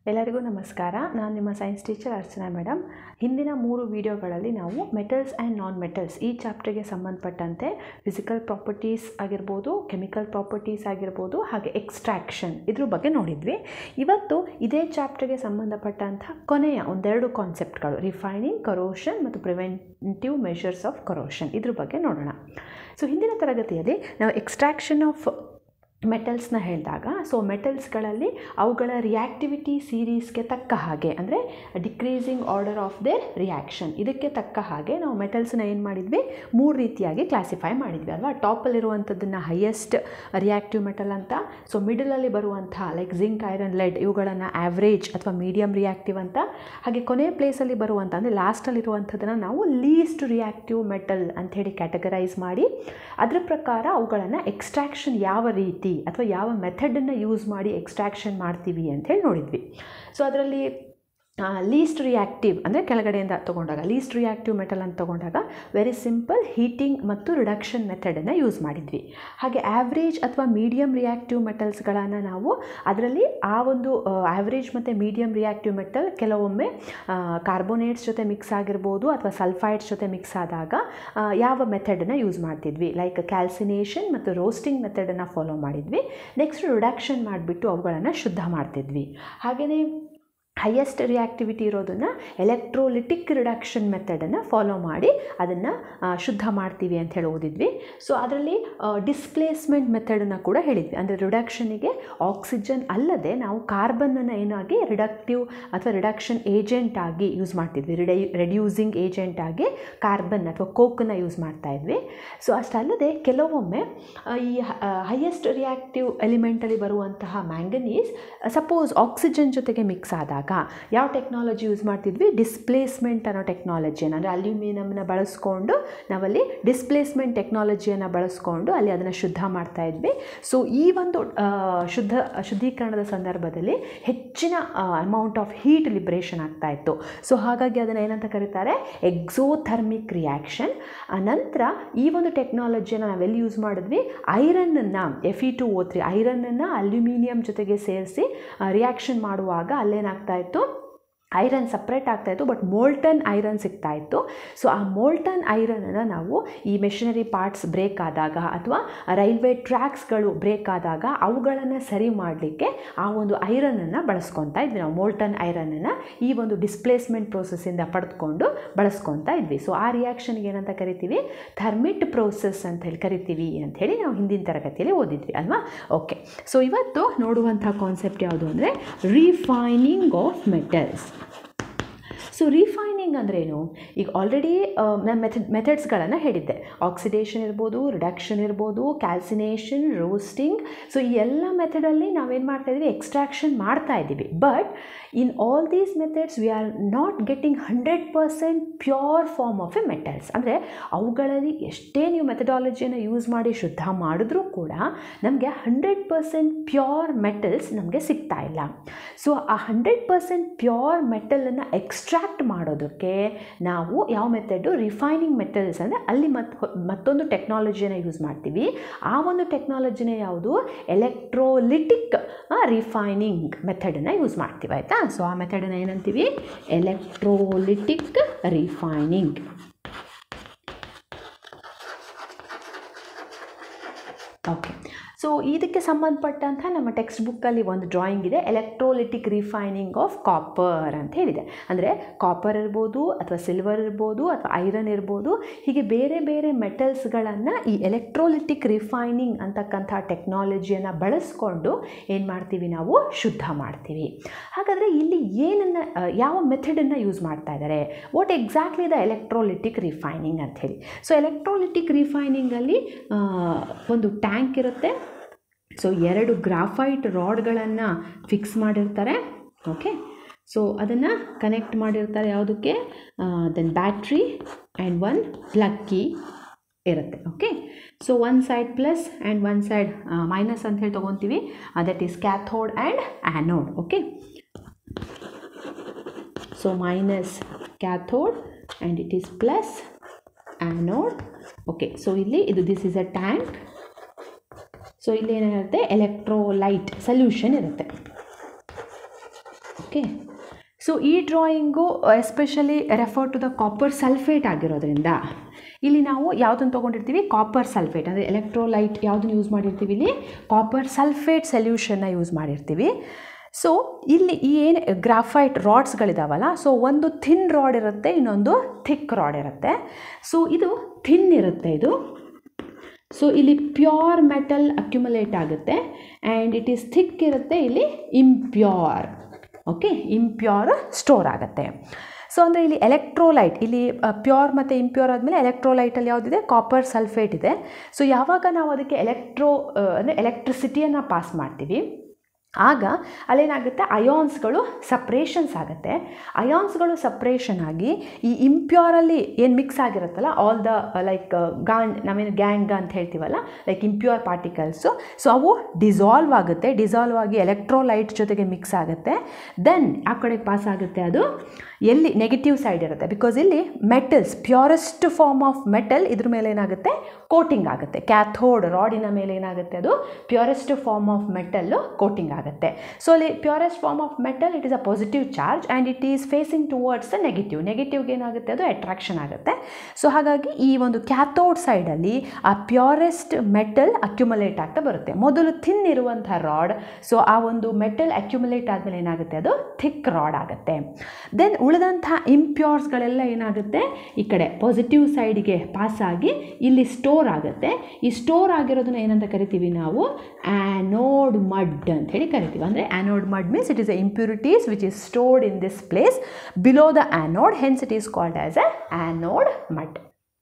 ಎಲ್ಲರಿಗೂ ನಮಸ್ಕಾರ ನಾನು ನಿಮ್ಮ ಸೈನ್ಸ್ ಟೀಚರ್ ಅರ್ಚನಾ ಮೇಡಮ್ ಹಿಂದಿನ ಮೂರು ವಿಡಿಯೋಗಳಲ್ಲಿ ನಾವು ಮೆಟಲ್ಸ್ ಆ್ಯಂಡ್ ನಾನ್ ಮೆಟಲ್ಸ್ ಈ ಚಾಪ್ಟರ್ಗೆ ಸಂಬಂಧಪಟ್ಟಂತೆ ಫಿಸಿಕಲ್ ಪ್ರಾಪರ್ಟೀಸ್ ಆಗಿರ್ಬೋದು ಕೆಮಿಕಲ್ ಪ್ರಾಪರ್ಟೀಸ್ ಆಗಿರ್ಬೋದು ಹಾಗೆ ಎಕ್ಸ್ಟ್ರಾಕ್ಷನ್ ಇದ್ರ ಬಗ್ಗೆ ನೋಡಿದ್ವಿ ಇವತ್ತು ಇದೇ ಚಾಪ್ಟರ್ಗೆ ಸಂಬಂಧಪಟ್ಟಂಥ ಕೊನೆಯ ಒಂದೆರಡು ಕಾನ್ಸೆಪ್ಟ್ಗಳು ರಿಫೈನಿಂಗ್ ಕರೋಷನ್ ಮತ್ತು ಪ್ರಿವೆಂಟಿವ್ ಮೆಷರ್ಸ್ ಆಫ್ ಕರೋಷನ್ ಇದ್ರ ಬಗ್ಗೆ ನೋಡೋಣ ಸೊ ಹಿಂದಿನ ತರಗತಿಯಲ್ಲಿ ನಾವು ಎಕ್ಸ್ಟ್ರಾಕ್ಷನ್ ಆಫ್ ಮೆಟಲ್ಸ್ನ ಹೇಳಿದಾಗ ಸೊ ಮೆಟಲ್ಸ್ಗಳಲ್ಲಿ ಅವುಗಳ ರಿಯಾಕ್ಟಿವಿಟಿ ಸೀರೀಸ್ಗೆ ತಕ್ಕ ಹಾಗೆ ಅಂದರೆ decreasing order of their reaction ಇದಕ್ಕೆ ತಕ್ಕ ಹಾಗೆ ನಾವು ಮೆಟಲ್ಸ್ನ ಏನು ಮಾಡಿದ್ವಿ ಮೂರು ರೀತಿಯಾಗಿ ಕ್ಲಾಸಿಫೈ ಮಾಡಿದ್ವಿ ಅಲ್ವಾ ಟಾಪಲ್ಲಿರುವಂಥದ್ದನ್ನು ಹೈಯೆಸ್ಟ್ ರಿಯಾಕ್ಟಿವ್ ಮೆಟಲ್ ಅಂತ ಸೊ ಮಿಡಲಲ್ಲಿ ಬರುವಂಥ ಲೈಕ್ ಜಿಂಕ್ ಐರನ್ ಲೆಡ್ ಇವುಗಳನ್ನು ಆವ್ರೇಜ್ ಅಥವಾ ಮೀಡಿಯಮ್ ರಿಯಾಕ್ಟಿವ್ ಅಂತ ಹಾಗೆ ಕೊನೆಯ ಪ್ಲೇಸಲ್ಲಿ ಬರುವಂಥ ಅಂದರೆ ಲಾಸ್ಟಲ್ಲಿರುವಂಥದ್ದನ್ನು ನಾವು ಲೀಸ್ಟ್ ರಿಯಾಕ್ಟಿವ್ ಮೆಟಲ್ ಅಂಥೇಳಿ ಕ್ಯಾಟಗರೈಸ್ ಮಾಡಿ ಅದರ ಪ್ರಕಾರ ಅವುಗಳನ್ನು ಎಕ್ಸ್ಟ್ರಾಕ್ಷನ್ ಯಾವ ರೀತಿ ಅಥವಾ ಯಾವ ಮೆಥಡನ್ನು ಯೂಸ್ ಮಾಡಿ ಎಕ್ಸ್ಟ್ರಾಕ್ಷನ್ ಮಾಡ್ತೀವಿ ಅಂಥೇಳಿ ನೋಡಿದ್ವಿ ಸೊ ಅದರಲ್ಲಿ ಲೀಸ್ಟ್ ರಿಯಾಕ್ಟಿವ್ ಅಂದರೆ ಕೆಳಗಡೆಯಿಂದ ತೊಗೊಂಡಾಗ ಲೀಸ್ಟ್ ರಿಯಾಕ್ಟಿವ್ ಮೆಟಲ್ ಅಂತ ತೊಗೊಂಡಾಗ ವೆರಿ ಸಿಂಪಲ್ ಹೀಟಿಂಗ್ ಮತ್ತು ರಿಡಕ್ಷನ್ ಮೆಥಡನ್ನು ಯೂಸ್ ಮಾಡಿದ್ವಿ ಹಾಗೆ ಆವ್ರೇಜ್ ಅಥವಾ ಮೀಡಿಯಮ್ ರಿಯಾಕ್ಟಿವ್ ಮೆಟಲ್ಸ್ಗಳನ್ನು ನಾವು ಅದರಲ್ಲಿ ಆ ಒಂದು ಆವ್ರೇಜ್ ಮತ್ತು ಮೀಡಿಯಮ್ ರಿಯಾಕ್ಟಿವ್ ಮೆಟಲ್ ಕೆಲವೊಮ್ಮೆ ಕಾರ್ಬೋನೇಟ್ಸ್ ಜೊತೆ ಮಿಕ್ಸ್ ಆಗಿರ್ಬೋದು ಅಥವಾ ಸಲ್ಫೈಡ್ಸ್ ಜೊತೆ ಮಿಕ್ಸ್ ಆದಾಗ ಯಾವ ಮೆಥಡನ್ನು ಯೂಸ್ ಮಾಡ್ತಿದ್ವಿ ಲೈಕ್ ಕ್ಯಾಲ್ಸಿನೇಷನ್ ಮತ್ತು ರೋಸ್ಟಿಂಗ್ ಮೆಥಡನ್ನು ಫಾಲೋ ಮಾಡಿದ್ವಿ ನೆಕ್ಸ್ಟ್ ರಿಡಕ್ಷನ್ ಮಾಡಿಬಿಟ್ಟು ಅವುಗಳನ್ನು ಶುದ್ಧ ಮಾಡ್ತಿದ್ವಿ ಹಾಗೆಯೇ ಹೈಯೆಸ್ಟ್ ರಿಯಾಕ್ಟಿವಿಟಿ ಇರೋದನ್ನು ಎಲೆಕ್ಟ್ರೋಲಿಟಿಕ್ ರಿಡಕ್ಷನ್ ಮೆಥಡನ್ನು ಫಾಲೋ ಮಾಡಿ ಅದನ್ನು ಶುದ್ಧ ಮಾಡ್ತೀವಿ ಅಂತ ಹೇಳಿ ಓದಿದ್ವಿ ಸೊ ಅದರಲ್ಲಿ ಡಿಸ್ಪ್ಲೇಸ್ಮೆಂಟ್ ಮೆಥಡನ್ನು ಕೂಡ ಹೇಳಿದ್ವಿ ಅಂದರೆ ರಿಡಕ್ಷನಿಗೆ ಆಕ್ಸಿಜನ್ ಅಲ್ಲದೆ ನಾವು ಕಾರ್ಬನ್ನನ್ನು ಏನಾಗಿ ರಿಡಕ್ಟಿವ್ ಅಥವಾ ರಿಡಕ್ಷನ್ ಏಜೆಂಟ್ ಆಗಿ ಯೂಸ್ ಮಾಡ್ತಿದ್ವಿ ರಿಡೈ ರೆಡ್ಯೂಸಿಂಗ್ ಏಜೆಂಟ್ ಆಗಿ ಕಾರ್ಬನ್ ಅಥವಾ ಕೋಕನ್ನು ಯೂಸ್ ಮಾಡ್ತಾ ಇದ್ವಿ ಸೊ ಅಷ್ಟಲ್ಲದೆ ಕೆಲವೊಮ್ಮೆ ಈ ಹೈಯೆಸ್ಟ್ ರಿಯಾಕ್ಟಿವ್ ಎಲಿಮೆಂಟಲ್ಲಿ ಬರುವಂತಹ ಮ್ಯಾಂಗನೀಸ್ ಸಪೋಸ್ ಆಕ್ಸಿಜನ್ ಜೊತೆಗೆ ಮಿಕ್ಸ್ ಆದಾಗ ಯಾವ ಟೆಕ್ನಾಲಜಿ ಯೂಸ್ ಮಾಡ್ತಿದ್ವಿ ಡಿಸ್ಪ್ಲೇಸ್ಮೆಂಟ್ ಅನ್ನೋ ಟೆಕ್ನಾಲಜಿಯನ್ನು ಅಂದರೆ ಅಲ್ಯೂಮಿನಿಯಮ್ನ ಬಳಸ್ಕೊಂಡು ನಾವಲ್ಲಿ ಡಿಸ್ಪ್ಲೇಸ್ಮೆಂಟ್ ಟೆಕ್ನಾಲಜಿಯನ್ನು ಬಳಸ್ಕೊಂಡು ಅಲ್ಲಿ ಅದನ್ನು ಶುದ್ಧ ಮಾಡ್ತಾ ಇದ್ವಿ ಸೊ ಈ ಒಂದು ಶುದ್ಧ ಶುದ್ಧೀಕರಣದ ಸಂದರ್ಭದಲ್ಲಿ ಹೆಚ್ಚಿನ ಅಮೌಂಟ್ ಆಫ್ ಹೀಟ್ ಲಿಬ್ರೇಷನ್ ಆಗ್ತಾ ಇತ್ತು ಸೊ ಹಾಗಾಗಿ ಅದನ್ನು ಏನಂತ ಕರೀತಾರೆ ಎಕ್ಸೋಥರ್ಮಿಕ್ ರಿಯಾಕ್ಷನ್ ನಂತರ ಈ ಒಂದು ಟೆಕ್ನಾಲಜಿಯನ್ನು ನಾವೆಲ್ಲಿ ಯೂಸ್ ಮಾಡಿದ್ವಿ ಐರನ್ನನ್ನು F E two O three ಐರನ್ನನ್ನು ಅಲ್ಯೂಮಿನಿಯಂ ಜೊತೆಗೆ ಸೇರಿಸಿ ರಿಯಾಕ್ಷನ್ ಮಾಡುವಾಗ ಅಲ್ಲೇನಾಗ್ತಾ ಇತ್ತು ಐರನ್ ಸಪ್ರೇಟ್ ಆಗ್ತಾಯಿತ್ತು ಬಟ್ ಮೋಲ್ಟನ್ ಐರನ್ ಸಿಗ್ತಾ ಇತ್ತು ಸೊ ಆ ಮೋಲ್ಟನ್ ಐರನನ್ನು ನಾವು ಈ ಮೆಷಿನರಿ ಪಾರ್ಟ್ಸ್ ಬ್ರೇಕ್ ಆದಾಗ ಅಥವಾ ರೈಲ್ವೆ ಟ್ರ್ಯಾಕ್ಸ್ಗಳು ಬ್ರೇಕ್ ಆದಾಗ ಅವುಗಳನ್ನು ಸರಿ ಮಾಡಲಿಕ್ಕೆ ಆ ಒಂದು ಐರನನ್ನು ಬಳಸ್ಕೊತಾ ಇದ್ವಿ ನಾವು ಮೋಲ್ಟನ್ ಐರನನ್ನು ಈ ಒಂದು ಡಿಸ್ಪ್ಲೇಸ್ಮೆಂಟ್ ಪ್ರೋಸೆಸ್ಸಿಂದ ಪಡೆದುಕೊಂಡು ಬಳಸ್ಕೊತಾ ಇದ್ವಿ ಸೊ ಆ ರಿಯಾಕ್ಷನ್ಗೆ ಏನಂತ ಕರಿತೀವಿ ಥರ್ಮಿಟ್ ಪ್ರೋಸೆಸ್ ಅಂತ ಹೇಳಿ ಕರಿತೀವಿ ಅಂಥೇಳಿ ನಾವು ಹಿಂದಿನ ತರಗತಿಯಲ್ಲಿ ಓದಿದ್ವಿ ಅಲ್ವಾ ಓಕೆ ಸೊ ಇವತ್ತು ನೋಡುವಂಥ ಕಾನ್ಸೆಪ್ಟ್ ಯಾವುದು ಅಂದರೆ refining of metals so refining ಅಂದ್ರೇನು ಈಗ ಆಲ್ರೆಡಿ ನಾನು ಮೆಥಡ್ ಮೆಥಡ್ಸ್ಗಳನ್ನು ಹೇಳಿದ್ದೆ ಆಕ್ಸಿಡೇಷನ್ ಇರ್ಬೋದು ರಿಡಕ್ಷನ್ ಇರ್ಬೋದು ಕ್ಯಾಲ್ಸಿನೇಷನ್ ರೋಸ್ಟಿಂಗ್ ಸೊ ಈ ಎಲ್ಲ ಮೆಥಡಲ್ಲಿ ನಾವೇನು ಮಾಡ್ತಾಯಿದ್ವಿ ಎಕ್ಸ್ಟ್ರಾಕ್ಷನ್ ಮಾಡ್ತಾ ಇದ್ದೀವಿ but in all these methods we are not getting hundred percent pure form of a metals ಅಂದರೆ ಅವುಗಳಲ್ಲಿ ಎಷ್ಟೇ ನೀವು ಮೆಥಡಾಲಜಿಯನ್ನು ಯೂಸ್ ಮಾಡಿ ಶುದ್ಧ ಮಾಡಿದ್ರೂ ಕೂಡ ನಮಗೆ ಹಂಡ್ರೆಡ್ ಪರ್ಸೆಂಟ್ ಪ್ಯೂರ್ ಮೆಟಲ್ಸ್ ನಮಗೆ ಸಿಗ್ತಾ ಇಲ್ಲ ಸೊ ಆ ಹಂಡ್ರೆಡ್ ಪರ್ಸೆಂಟ್ ಪ್ಯೂರ್ ಮೆಟಲನ್ನು ಎಕ್ಸ್ಟ್ರಾಕ್ಟ್ ಮಾಡೋದಕ್ಕೆ ನಾವು ಯಾವ ಮೆಥಡು ರಿಫೈನಿಂಗ್ ಮೆಟಲ್ಸ್ ಅಂದರೆ ಅಲ್ಲಿ ಮತ್ತು ಮತ್ತೊಂದು ಟೆಕ್ನಾಲಜಿಯನ್ನು ಯೂಸ್ ಮಾಡ್ತೀವಿ ಆ ಒಂದು ಟೆಕ್ನಾಲಜಿನೇ ಯಾವುದು ಎಲೆಕ್ಟ್ರೋಲಿಟಿಕ್ ರಿಫೈನಿಂಗ್ ಮೆಥಡನ್ನು ಯೂಸ್ ಮಾಡ್ತೀವಿ ಆಯಿತಾ ಸೊ ಆ ಮೆಥಡನ್ನು ಏನಂತೀವಿ ಎಲೆಕ್ಟ್ರೋಲಿಟಿಕ್ ರಿಫೈನಿಂಗ್ ಓಕೆ ಸೊ ಇದಕ್ಕೆ ಸಂಬಂಧಪಟ್ಟಂಥ ನಮ್ಮ ಟೆಕ್ಸ್ಟ್ ಬುಕ್ಕಲ್ಲಿ ಒಂದು ಡ್ರಾಯಿಂಗ್ ಇದೆ ಎಲೆಕ್ಟ್ರೋಲಿಟಿಕ್ ರಿಫೈನಿಂಗ್ ಆಫ್ ಕಾಪರ್ ಅಂತ ಹೇಳಿದೆ ಅಂದರೆ ಕಾಪರ್ ಇರ್ಬೋದು ಅಥವಾ ಸಿಲ್ವರ್ ಇರ್ಬೋದು ಅಥವಾ ಐರನ್ ಇರ್ಬೋದು ಹೀಗೆ ಬೇರೆ ಬೇರೆ ಮೆಟಲ್ಸ್ಗಳನ್ನು ಈ ಎಲೆಕ್ಟ್ರೋಲಿಟಿಕ್ ರಿಫೈನಿಂಗ್ ಅಂತಕ್ಕಂಥ ಟೆಕ್ನಾಲಜಿಯನ್ನು ಬಳಸ್ಕೊಂಡು ಏನು ಮಾಡ್ತೀವಿ ನಾವು ಶುದ್ಧ ಮಾಡ್ತೀವಿ ಹಾಗಾದರೆ ಇಲ್ಲಿ ಏನನ್ನು ಯಾವ ಮೆಥಡನ್ನು ಯೂಸ್ ಮಾಡ್ತಾ ಇದ್ದಾರೆ what exactly the electrolytic refining ಅಂಥೇಳಿ ಸೊ ಎಲೆಕ್ಟ್ರೋಲಿಟಿಕ್ ರಿಫೈನಿಂಗಲ್ಲಿ ಒಂದು ಟ್ಯಾಂಕ್ ಇರುತ್ತೆ ಸೊ ಎರಡು ಗ್ರಾಫೈಟ್ ರಾಡ್ಗಳನ್ನು ಫಿಕ್ಸ್ ಮಾಡಿರ್ತಾರೆ ಓಕೆ ಸೊ ಅದನ್ನು ಕನೆಕ್ಟ್ ಮಾಡಿರ್ತಾರೆ ಯಾವುದಕ್ಕೆ then battery and one plug key ಇರುತ್ತೆ okay so one side plus and one side minus ಅಂತ ಹೇಳಿ ತೊಗೊತೀವಿ that is cathode and anode okay so minus cathode and it is plus anode okay so ಇಲ್ಲಿ ಇದು this is a tank so ಇಲ್ಲಿ ಏನಿರುತ್ತೆ electrolyte solution ಇರುತ್ತೆ okay so ಈ drawing especially refer to the copper sulphate ಆಗಿರೋದ್ರಿಂದ ಇಲ್ಲಿ ನಾವು ಯಾವುದನ್ನು ತೊಗೊಂಡಿರ್ತೀವಿ ಕಾಪರ್ ಸಲ್ಫೇಟ್ ಅಂದರೆ ಎಲೆಕ್ಟ್ರೋಲೈಟ್ ಯಾವುದನ್ನು ಯೂಸ್ ಮಾಡಿರ್ತೀವಿ ಇಲ್ಲಿ ಕಾಪರ್ ಸಲ್ಫೇಟ್ ಸೊಲ್ಯೂಷನ್ನ ಯೂಸ್ ಮಾಡಿರ್ತೀವಿ ಸೊ ಇಲ್ಲಿ ಈ ಏನು ಗ್ರಾಫೈಟ್ ರಾಡ್ಸ್ಗಳಿದಾವಲ್ಲ ಸೊ ಒಂದು ಥಿನ್ ರಾಡ್ ಇರುತ್ತೆ ಇನ್ನೊಂದು ಥಿಕ್ ರಾಡ್ ಇರುತ್ತೆ ಸೊ ಇದು ಥಿನ್ ಇರುತ್ತೆ ಇದು ಸೊ ಇಲ್ಲಿ ಪ್ಯೂರ್ ಮೆಟಲ್ ಅಕ್ಯುಮುಲೇಟ್ ಆಗುತ್ತೆ ಆ್ಯಂಡ್ ಇಟ್ ಈಸ್ ಥಿಕ್ ಇರುತ್ತೆ ಇಲ್ಲಿ ಇಂಪ್ಯೂರ್ ಓಕೆ ಇಂಪ್ಯೂರ್ ಸ್ಟೋರ್ ಆಗುತ್ತೆ ಸೊ ಅಂದರೆ ಇಲ್ಲಿ ಎಲೆಕ್ಟ್ರೋಲೈಟ್ ಇಲ್ಲಿ ಪ್ಯೂರ್ ಮತ್ತು ಇಂಪ್ಯೂರ್ ಆದಮೇಲೆ ಎಲೆಕ್ಟ್ರೋಲೈಟಲ್ಲಿ ಯಾವುದಿದೆ ಕಾಪರ್ ಸಲ್ಫೇಟ್ ಇದೆ ಸೊ ಯಾವಾಗ ನಾವು ಅದಕ್ಕೆ ಎಲೆಕ್ಟ್ರೋ ಅಂದರೆ ಎಲೆಕ್ಟ್ರಿಸಿಟಿಯನ್ನು ಪಾಸ್ ಮಾಡ್ತೀವಿ ಆಗ ಅಲ್ಲೇನಾಗುತ್ತೆ ಅಯಾನ್ಸ್ಗಳು ಸಪ್ರೇಷನ್ಸ್ ಆಗುತ್ತೆ ಅಯಾನ್ಸ್ಗಳು ಸಪ್ರೇಷನ್ ಆಗಿ ಈ ಇಂಪ್ಯೂರಲ್ಲಿ ಏನು ಮಿಕ್ಸ್ ಆಗಿರುತ್ತಲ್ಲ ಆಲ್ ದ ಲೈಕ್ ಗಾನ್ ನಾವೇನು ಗ್ಯಾಂಗ್ ಅಂತ ಹೇಳ್ತೀವಲ್ಲ ಲೈಕ್ ಇಂಪ್ಯೂರ್ ಪಾರ್ಟಿಕಲ್ಸು ಸೊ ಅವು ಡಿಸಾಲ್ವ್ ಆಗುತ್ತೆ ಡಿಸಾಲ್ವ್ ಆಗಿ ಎಲೆಕ್ಟ್ರೋಲೈಟ್ ಜೊತೆಗೆ ಮಿಕ್ಸ್ ಆಗುತ್ತೆ ದೆನ್ ಆ ಕಡೆಗೆ ಪಾಸ್ ಆಗುತ್ತೆ ಅದು ಎಲ್ಲಿ ನೆಗೆಟಿವ್ ಸೈಡ್ ಇರುತ್ತೆ ಬಿಕಾಸ್ ಇಲ್ಲಿ metals purest form of metal ಇದ್ರ ಮೇಲೆ ಏನಾಗುತ್ತೆ ಕೋಟಿಂಗ್ ಆಗುತ್ತೆ ಕ್ಯಾಥೋಡ್ ರಾಡಿನ ಮೇಲೆ ಏನಾಗುತ್ತೆ ಅದು purest form of metal coating ಆಗುತ್ತೆ ಸೊ ಅಲ್ಲಿ purest form of metal it is a positive charge and it is facing towards the negative ನೆಗೆಟಿವ್ಗೆ ಏನಾಗುತ್ತೆ ಅದು ಅಟ್ರಾಕ್ಷನ್ ಆಗುತ್ತೆ ಸೊ ಹಾಗಾಗಿ ಈ ಒಂದು ಕ್ಯಾಥೋಡ್ ಸೈಡಲ್ಲಿ ಆ ಪ್ಯೂರೆಸ್ಟ್ ಮೆಟಲ್ ಅಕ್ಯುಮುಲೇಟ್ ಆಗ್ತಾ ಬರುತ್ತೆ ಮೊದಲು ಥಿನ್ ಇರುವಂಥ ರಾಡ್ ಸೊ ಆ ಒಂದು ಮೆಟಲ್ ಅಕ್ಯುಮುಲೇಟ್ ಆದಮೇಲೆ ಏನಾಗುತ್ತೆ ಅದು ಥಿಕ್ ರಾಡ್ ಆಗುತ್ತೆ ದೆನ್ ಉಳಿದಂಥ ಇಂಪ್ಯೂರ್ಸ್ಗಳೆಲ್ಲ ಏನಾಗುತ್ತೆ ಈ ಕಡೆ ಪಾಸಿಟಿವ್ ಸೈಡಿಗೆ ಪಾಸ್ ಆಗಿ ಇಲ್ಲಿ ಸ್ಟೋರ್ ಆಗುತ್ತೆ ಈ ಸ್ಟೋರ್ ಆಗಿರೋದನ್ನ ಏನಂತ ಕರಿತೀವಿ ನಾವು ಆ್ಯನೋಡ್ ಮಡ್ ಅಂತ ಹೇಳಿ ಕರಿತೀವಿ ಅಂದರೆ anode mud means it is a impurities which is stored in this place below the anode hence it is called as a anode mud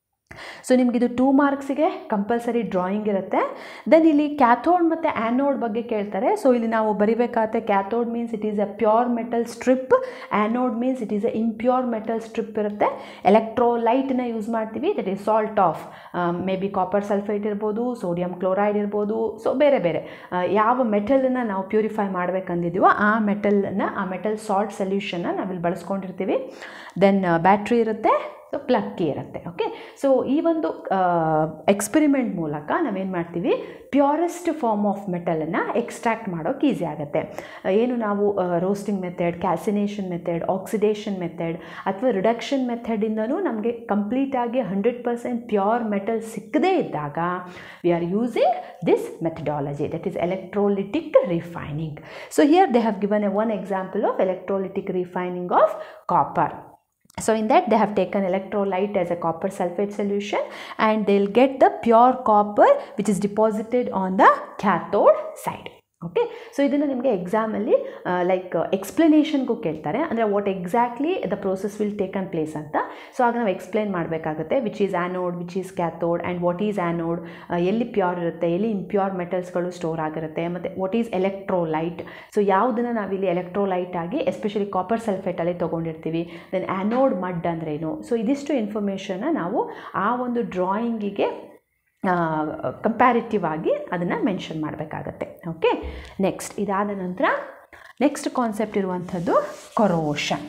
so ನಿಮಗಿದು ಟೂ ಮಾರ್ಕ್ಸಿಗೆ ಕಂಪಲ್ಸರಿ ಡ್ರಾಯಿಂಗ್ ಇರುತ್ತೆ ದೆನ್ ಇಲ್ಲಿ cathode ಮತ್ತು anode ಬಗ್ಗೆ ಕೇಳ್ತಾರೆ so ಇಲ್ಲಿ ನಾವು ಬರಿಬೇಕಾಗತ್ತೆ cathode means it is a pure metal strip anode means it is a impure metal strip ಇರುತ್ತೆ ಎಲೆಕ್ಟ್ರೋಲೈಟ್ನ ಯೂಸ್ ಮಾಡ್ತೀವಿ that is salt of May be copper sulphate ಇರ್ಬೋದು ಸೋಡಿಯಂ ಕ್ಲೋರೈಡ್ ಇರ್ಬೋದು ಸೊ ಬೇರೆ ಬೇರೆ ಯಾವ ಮೆಟಲನ್ನು ನಾವು ಪ್ಯೂರಿಫೈ ಮಾಡಬೇಕಂದಿದ್ದೀವೋ ಆ ಮೆಟಲನ್ನು ಆ ಮೆಟಲ್ ಸಾಲ್ಟ್ ಸೊಲ್ಯೂಷನ್ನ ನಾವಿಲ್ಲಿ ಬಳಸ್ಕೊಂಡಿರ್ತೀವಿ ದೆನ್ ಬ್ಯಾಟ್ರಿ ಇರುತ್ತೆ ಸೊ ಪ್ಲಕ್ಕಿ ಇರುತ್ತೆ ಓಕೆ ಸೊ ಈ ಒಂದು ಎಕ್ಸ್ಪೆರಿಮೆಂಟ್ ಮೂಲಕ ನಾವೇನು ಮಾಡ್ತೀವಿ ಪ್ಯೂರೆಸ್ಟ್ ಫಾರ್ಮ್ ಆಫ್ ಮೆಟಲನ್ನು ಎಕ್ಸ್ಟ್ರಾಕ್ಟ್ ಮಾಡೋಕ್ಕೆ ಈಸಿ ಆಗುತ್ತೆ ಏನು ನಾವು roasting method calcination method oxidation method ಅಥವಾ ರಿಡಕ್ಷನ್ ಮೆಥಡಿಂದನೂ ನಮಗೆ ಕಂಪ್ಲೀಟಾಗಿ ಹಂಡ್ರೆಡ್ ಪರ್ಸೆಂಟ್ ಪ್ಯೂರ್ ಮೆಟಲ್ ಸಿಕ್ಕದೇ ಇದ್ದಾಗ we are using this methodology that is electrolytic refining so here they have given a one example of electrolytic refining of copper So in that they have taken electrolyte as a copper sulfate solution and they'll get the pure copper which is deposited on the cathode side. Okay so ಇದನ್ನು ನಿಮಗೆ ಎಕ್ಸಾಮಲ್ಲಿ like ಎಕ್ಸ್ಪ್ಲನೇಷನ್ಗೂ ಕೇಳ್ತಾರೆ ಅಂದರೆ what exactly the process will taken place ಅಂತ so ಆಗ ನಾವು explain ಮಾಡಬೇಕಾಗುತ್ತೆ which is anode which is cathode and what is anode ಎಲ್ಲಿ ಪ್ಯೂರ್ ಇರುತ್ತೆ ಎಲ್ಲಿ ಇಂಪ್ಯೂರ್ ಮೆಟಲ್ಸ್ಗಳು ಸ್ಟೋರ್ ಆಗಿರುತ್ತೆ ಮತ್ತು ವಾಟ್ ಈಸ್ ಎಲೆಕ್ಟ್ರೋಲೈಟ್ ಸೊ ಯಾವುದನ್ನು ನಾವಿಲ್ಲಿ ಎಲೆಕ್ಟ್ರೋಲೈಟ್ ಆಗಿ ಎಸ್ಪೆಷಲಿ ಕಾಪರ್ ಸಲ್ಫೇಟಲ್ಲಿ ತೊಗೊಂಡಿರ್ತೀವಿ ದೆನ್ ಆ್ಯನೋಡ್ ಮಡ್ ಅಂದ್ರೇನು ಸೊ ಇದಿಷ್ಟು ಇನ್ಫಾರ್ಮೇಷನ್ನ ನಾವು ಆ ಒಂದು ಡ್ರಾಯಿಂಗಿಗೆ ಕಂಪ್ಯಾರಿಟಿವ್ ಆಗಿ ಅದನ್ನು ಮೆನ್ಷನ್ ಮಾಡಬೇಕಾಗತ್ತೆ ಓಕೆ ನೆಕ್ಸ್ಟ್ ಇದಾದ ನಂತರ ನೆಕ್ಸ್ಟ್ ಕಾನ್ಸೆಪ್ಟ್ ಇರುವಂಥದ್ದು ಕೊರೋಷನ್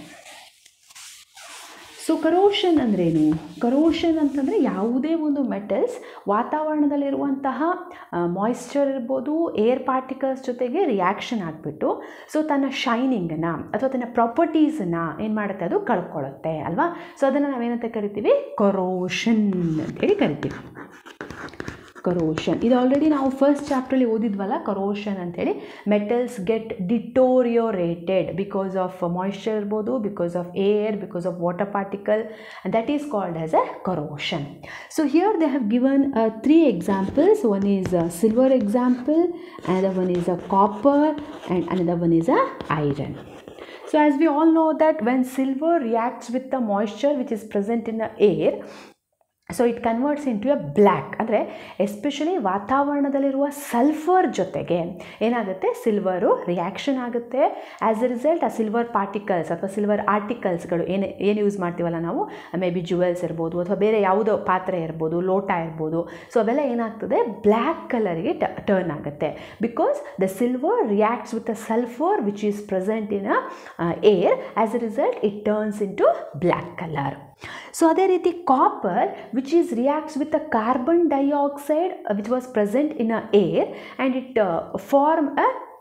ಸೊ ಕರೋಷನ್ ಅಂದ್ರೇನು ಕರೋಷನ್ ಅಂತಂದರೆ ಯಾವುದೇ ಒಂದು ಮೆಟಲ್ಸ್ ವಾತಾವರಣದಲ್ಲಿರುವಂತಹ ಮಾಯಿಶ್ಚರ್ ಇರ್ಬೋದು ಏರ್ ಪಾರ್ಟಿಕಲ್ಸ್ ಜೊತೆಗೆ ರಿಯಾಕ್ಷನ್ ಆಗಿಬಿಟ್ಟು ಸೊ ತನ್ನ ಶೈನಿಂಗನ್ನು ಅಥವಾ ತನ್ನ ಪ್ರಾಪರ್ಟೀಸನ್ನು ಏನು ಮಾಡುತ್ತೆ ಅದು ಕಳ್ಕೊಳ್ಳುತ್ತೆ ಅಲ್ವಾ ಸೊ ಅದನ್ನು ನಾವೇನಂತ ಕರಿತೀವಿ ಕೊರೋಷನ್ ಅಂತೇಳಿ ಕರಿತೀವಿ ಕರೋಷನ್ ಇದು ಆಲ್ರೆಡಿ ನಾವು ಫಸ್ಟ್ ಚಾಪ್ಟ್ರಲ್ಲಿ ಓದಿದ್ವಲ್ಲ ಕರೋಷನ್ ಅಂಥೇಳಿ metals get deteriorated because of moisture ಇರ್ಬೋದು because of air because of water particle that is called as a corrosion so here they have given three examples one is a silver example another one is a copper and another one is a iron so as we all know that when silver reacts with the moisture which is present in the air so it converts into a black ಅಂದರೆ especially ವಾತಾವರಣದಲ್ಲಿರುವ sulphur ಜೊತೆಗೆ ಏನಾಗುತ್ತೆ silver reaction ಆಗುತ್ತೆ as a result ಆ silver particles ಅಥವಾ silver ಆರ್ಟಿಕಲ್ಸ್ಗಳು ಏನು ಏನು ಯೂಸ್ ಮಾಡ್ತೀವಲ್ಲ ನಾವು ಮೇ ಬಿ ಜುವೆಲ್ಸ್ ಇರ್ಬೋದು ಅಥವಾ ಬೇರೆ ಯಾವುದೋ ಪಾತ್ರೆ ಇರ್ಬೋದು ಲೋಟ ಇರ್ಬೋದು ಸೊ ಅವೆಲ್ಲ ಏನಾಗ್ತದೆ ಬ್ಲ್ಯಾಕ್ ಕಲರ್ಗೆ ಟರ್ನ್ ಆಗುತ್ತೆ because the silver reacts with the sulphur which is present in a air as a result it turns into black colour so ಅದೇ ರೀತಿ copper which is reacts with a carbon dioxide which was present in a air and it form a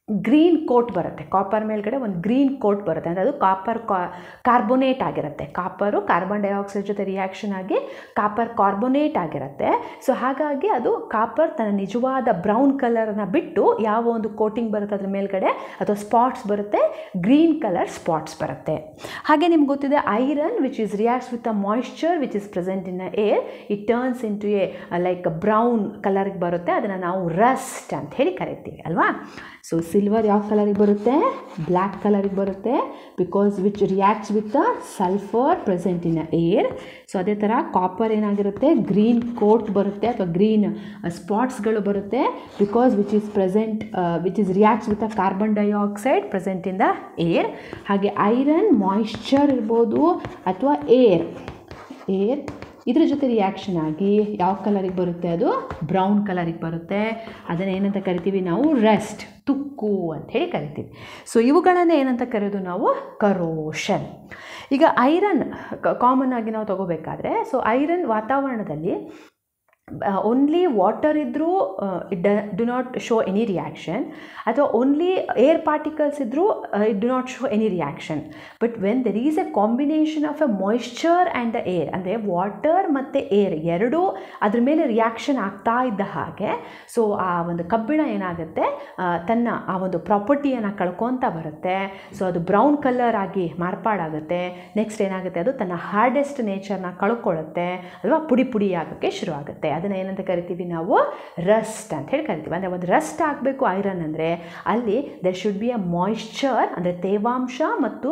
green coat ಬರುತ್ತೆ copper ಮೇಲ್ಗಡೆ ಒಂದು green coat ಬರುತ್ತೆ ಅಂದರೆ ಅದು copper carbonate ಆಗಿರುತ್ತೆ copper carbon dioxide ಜೊತೆ ರಿಯಾಕ್ಷನ್ ಆಗಿ ಕಾಪರ್ ಕಾರ್ಬೋನೇಟ್ ಆಗಿರುತ್ತೆ ಸೊ ಹಾಗಾಗಿ ಅದು ಕಾಪರ್ ತನ್ನ ನಿಜವಾದ ಬ್ರೌನ್ ಕಲರ್ನ ಬಿಟ್ಟು ಯಾವ ಒಂದು ಕೋಟಿಂಗ್ ಬರುತ್ತೆ ಅದ್ರ ಮೇಲ್ಗಡೆ ಅಥವಾ ಸ್ಪಾಟ್ಸ್ ಬರುತ್ತೆ ಗ್ರೀನ್ ಕಲರ್ ಸ್ಪಾಟ್ಸ್ ಬರುತ್ತೆ ಹಾಗೆ ನಿಮ್ಗೆ ಗೊತ್ತಿದೆ iron which is reacts with a moisture which is present in a air it turns into a like brown ಕಲರ್ಗೆ ಬರುತ್ತೆ ಅದನ್ನು ನಾವು ರಸ್ಟ್ ಅಂತ ಹೇಳಿ ಕರಿತೀವಿ ಅಲ್ವಾ ಸೊ ಸಿಲ್ವರ್ ಯಾವ ಕಲರಿಗೆ ಬರುತ್ತೆ ಬ್ಲ್ಯಾಕ್ ಕಲರಿಗೆ ಬರುತ್ತೆ because which reacts with the sulphur present in a air so ಅದೇ ಥರ ಕಾಪರ್ ಏನಾಗಿರುತ್ತೆ ಗ್ರೀನ್ ಕೋಟ್ ಬರುತ್ತೆ ಅಥವಾ ಗ್ರೀನ್ ಸ್ಪಾಟ್ಸ್ಗಳು ಬರುತ್ತೆ because which is present which is reacts with a carbon dioxide present in the air ಹಾಗೆ ಐರನ್ ಮಾಯಿಶ್ಚರ್ ಇರ್ಬೋದು ಅಥವಾ ಏರ್ ಏರ್ ಇದ್ರ ಜೊತೆ ರಿಯಾಕ್ಷನ್ ಆಗಿ ಯಾವ ಕಲರಿಗೆ ಬರುತ್ತೆ ಅದು ಬ್ರೌನ್ ಕಲರಿಗೆ ಬರುತ್ತೆ ಅದನ್ನು ಏನಂತ ಕರಿತೀವಿ ನಾವು ರೆಸ್ಟ್ ತುಕ್ಕು ಅಂತ ಹೇಳಿ ಕರಿತೀವಿ ಸೊ ಇವುಗಳನ್ನೇ ಏನಂತ ಕರೆಯೋದು ನಾವು ಕರೋಷನ್ ಈಗ ಐರನ್ ಕಾಮನ್ ಆಗಿ ನಾವು ತಗೋಬೇಕಾದ್ರೆ ಸೊ ಐರನ್ ವಾತಾವರಣದಲ್ಲಿ ಓನ್ಲಿ ವಾಟರ್ ಇದ್ದರೂ ಇಟ್ ಡ do not show any reaction ಅಥವಾ ಓನ್ಲಿ ಏರ್ ಪಾರ್ಟಿಕಲ್ಸ್ ಇದ್ದರೂ it do not show any reaction but when there is a combination of a moisture and the air ಅಂದರೆ water ಮತ್ತು air ಎರಡೂ ಅದ್ರ ಮೇಲೆ reaction ಆಗ್ತಾ ಇದ್ದ ಹಾಗೆ ಸೊ ಆ ಒಂದು ಕಬ್ಬಿಣ ಏನಾಗುತ್ತೆ ತನ್ನ ಆ ಒಂದು ಪ್ರಾಪರ್ಟಿಯನ್ನು ಕಳ್ಕೊತಾ ಬರುತ್ತೆ ಸೊ ಅದು ಬ್ರೌನ್ ಕಲರ್ ಆಗಿ ಮಾರ್ಪಾಡಾಗುತ್ತೆ ನೆಕ್ಸ್ಟ್ ಏನಾಗುತ್ತೆ ಅದು ತನ್ನ ಹಾರ್ಡೆಸ್ಟ್ ನೇಚರ್ನ ಕಳ್ಕೊಳ್ಳುತ್ತೆ ಅಲ್ವಾ ಪುಡಿ ಪುಡಿ ಆಗೋಕ್ಕೆ ಶುರು ಆಗುತ್ತೆ ಅದನ್ನು ಏನಂತ ಕರಿತೀವಿ ನಾವು ರಸ್ಟ್ ಅಂತ ಹೇಳಿ ಕರಿತೀವಿ ಅಂದರೆ ಒಂದು ರಸ್ಟ್ ಆಗಬೇಕು ಐರನ್ ಅಂದರೆ ಅಲ್ಲಿ there should be a moisture ಅಂದರೆ ತೇವಾಂಶ ಮತ್ತು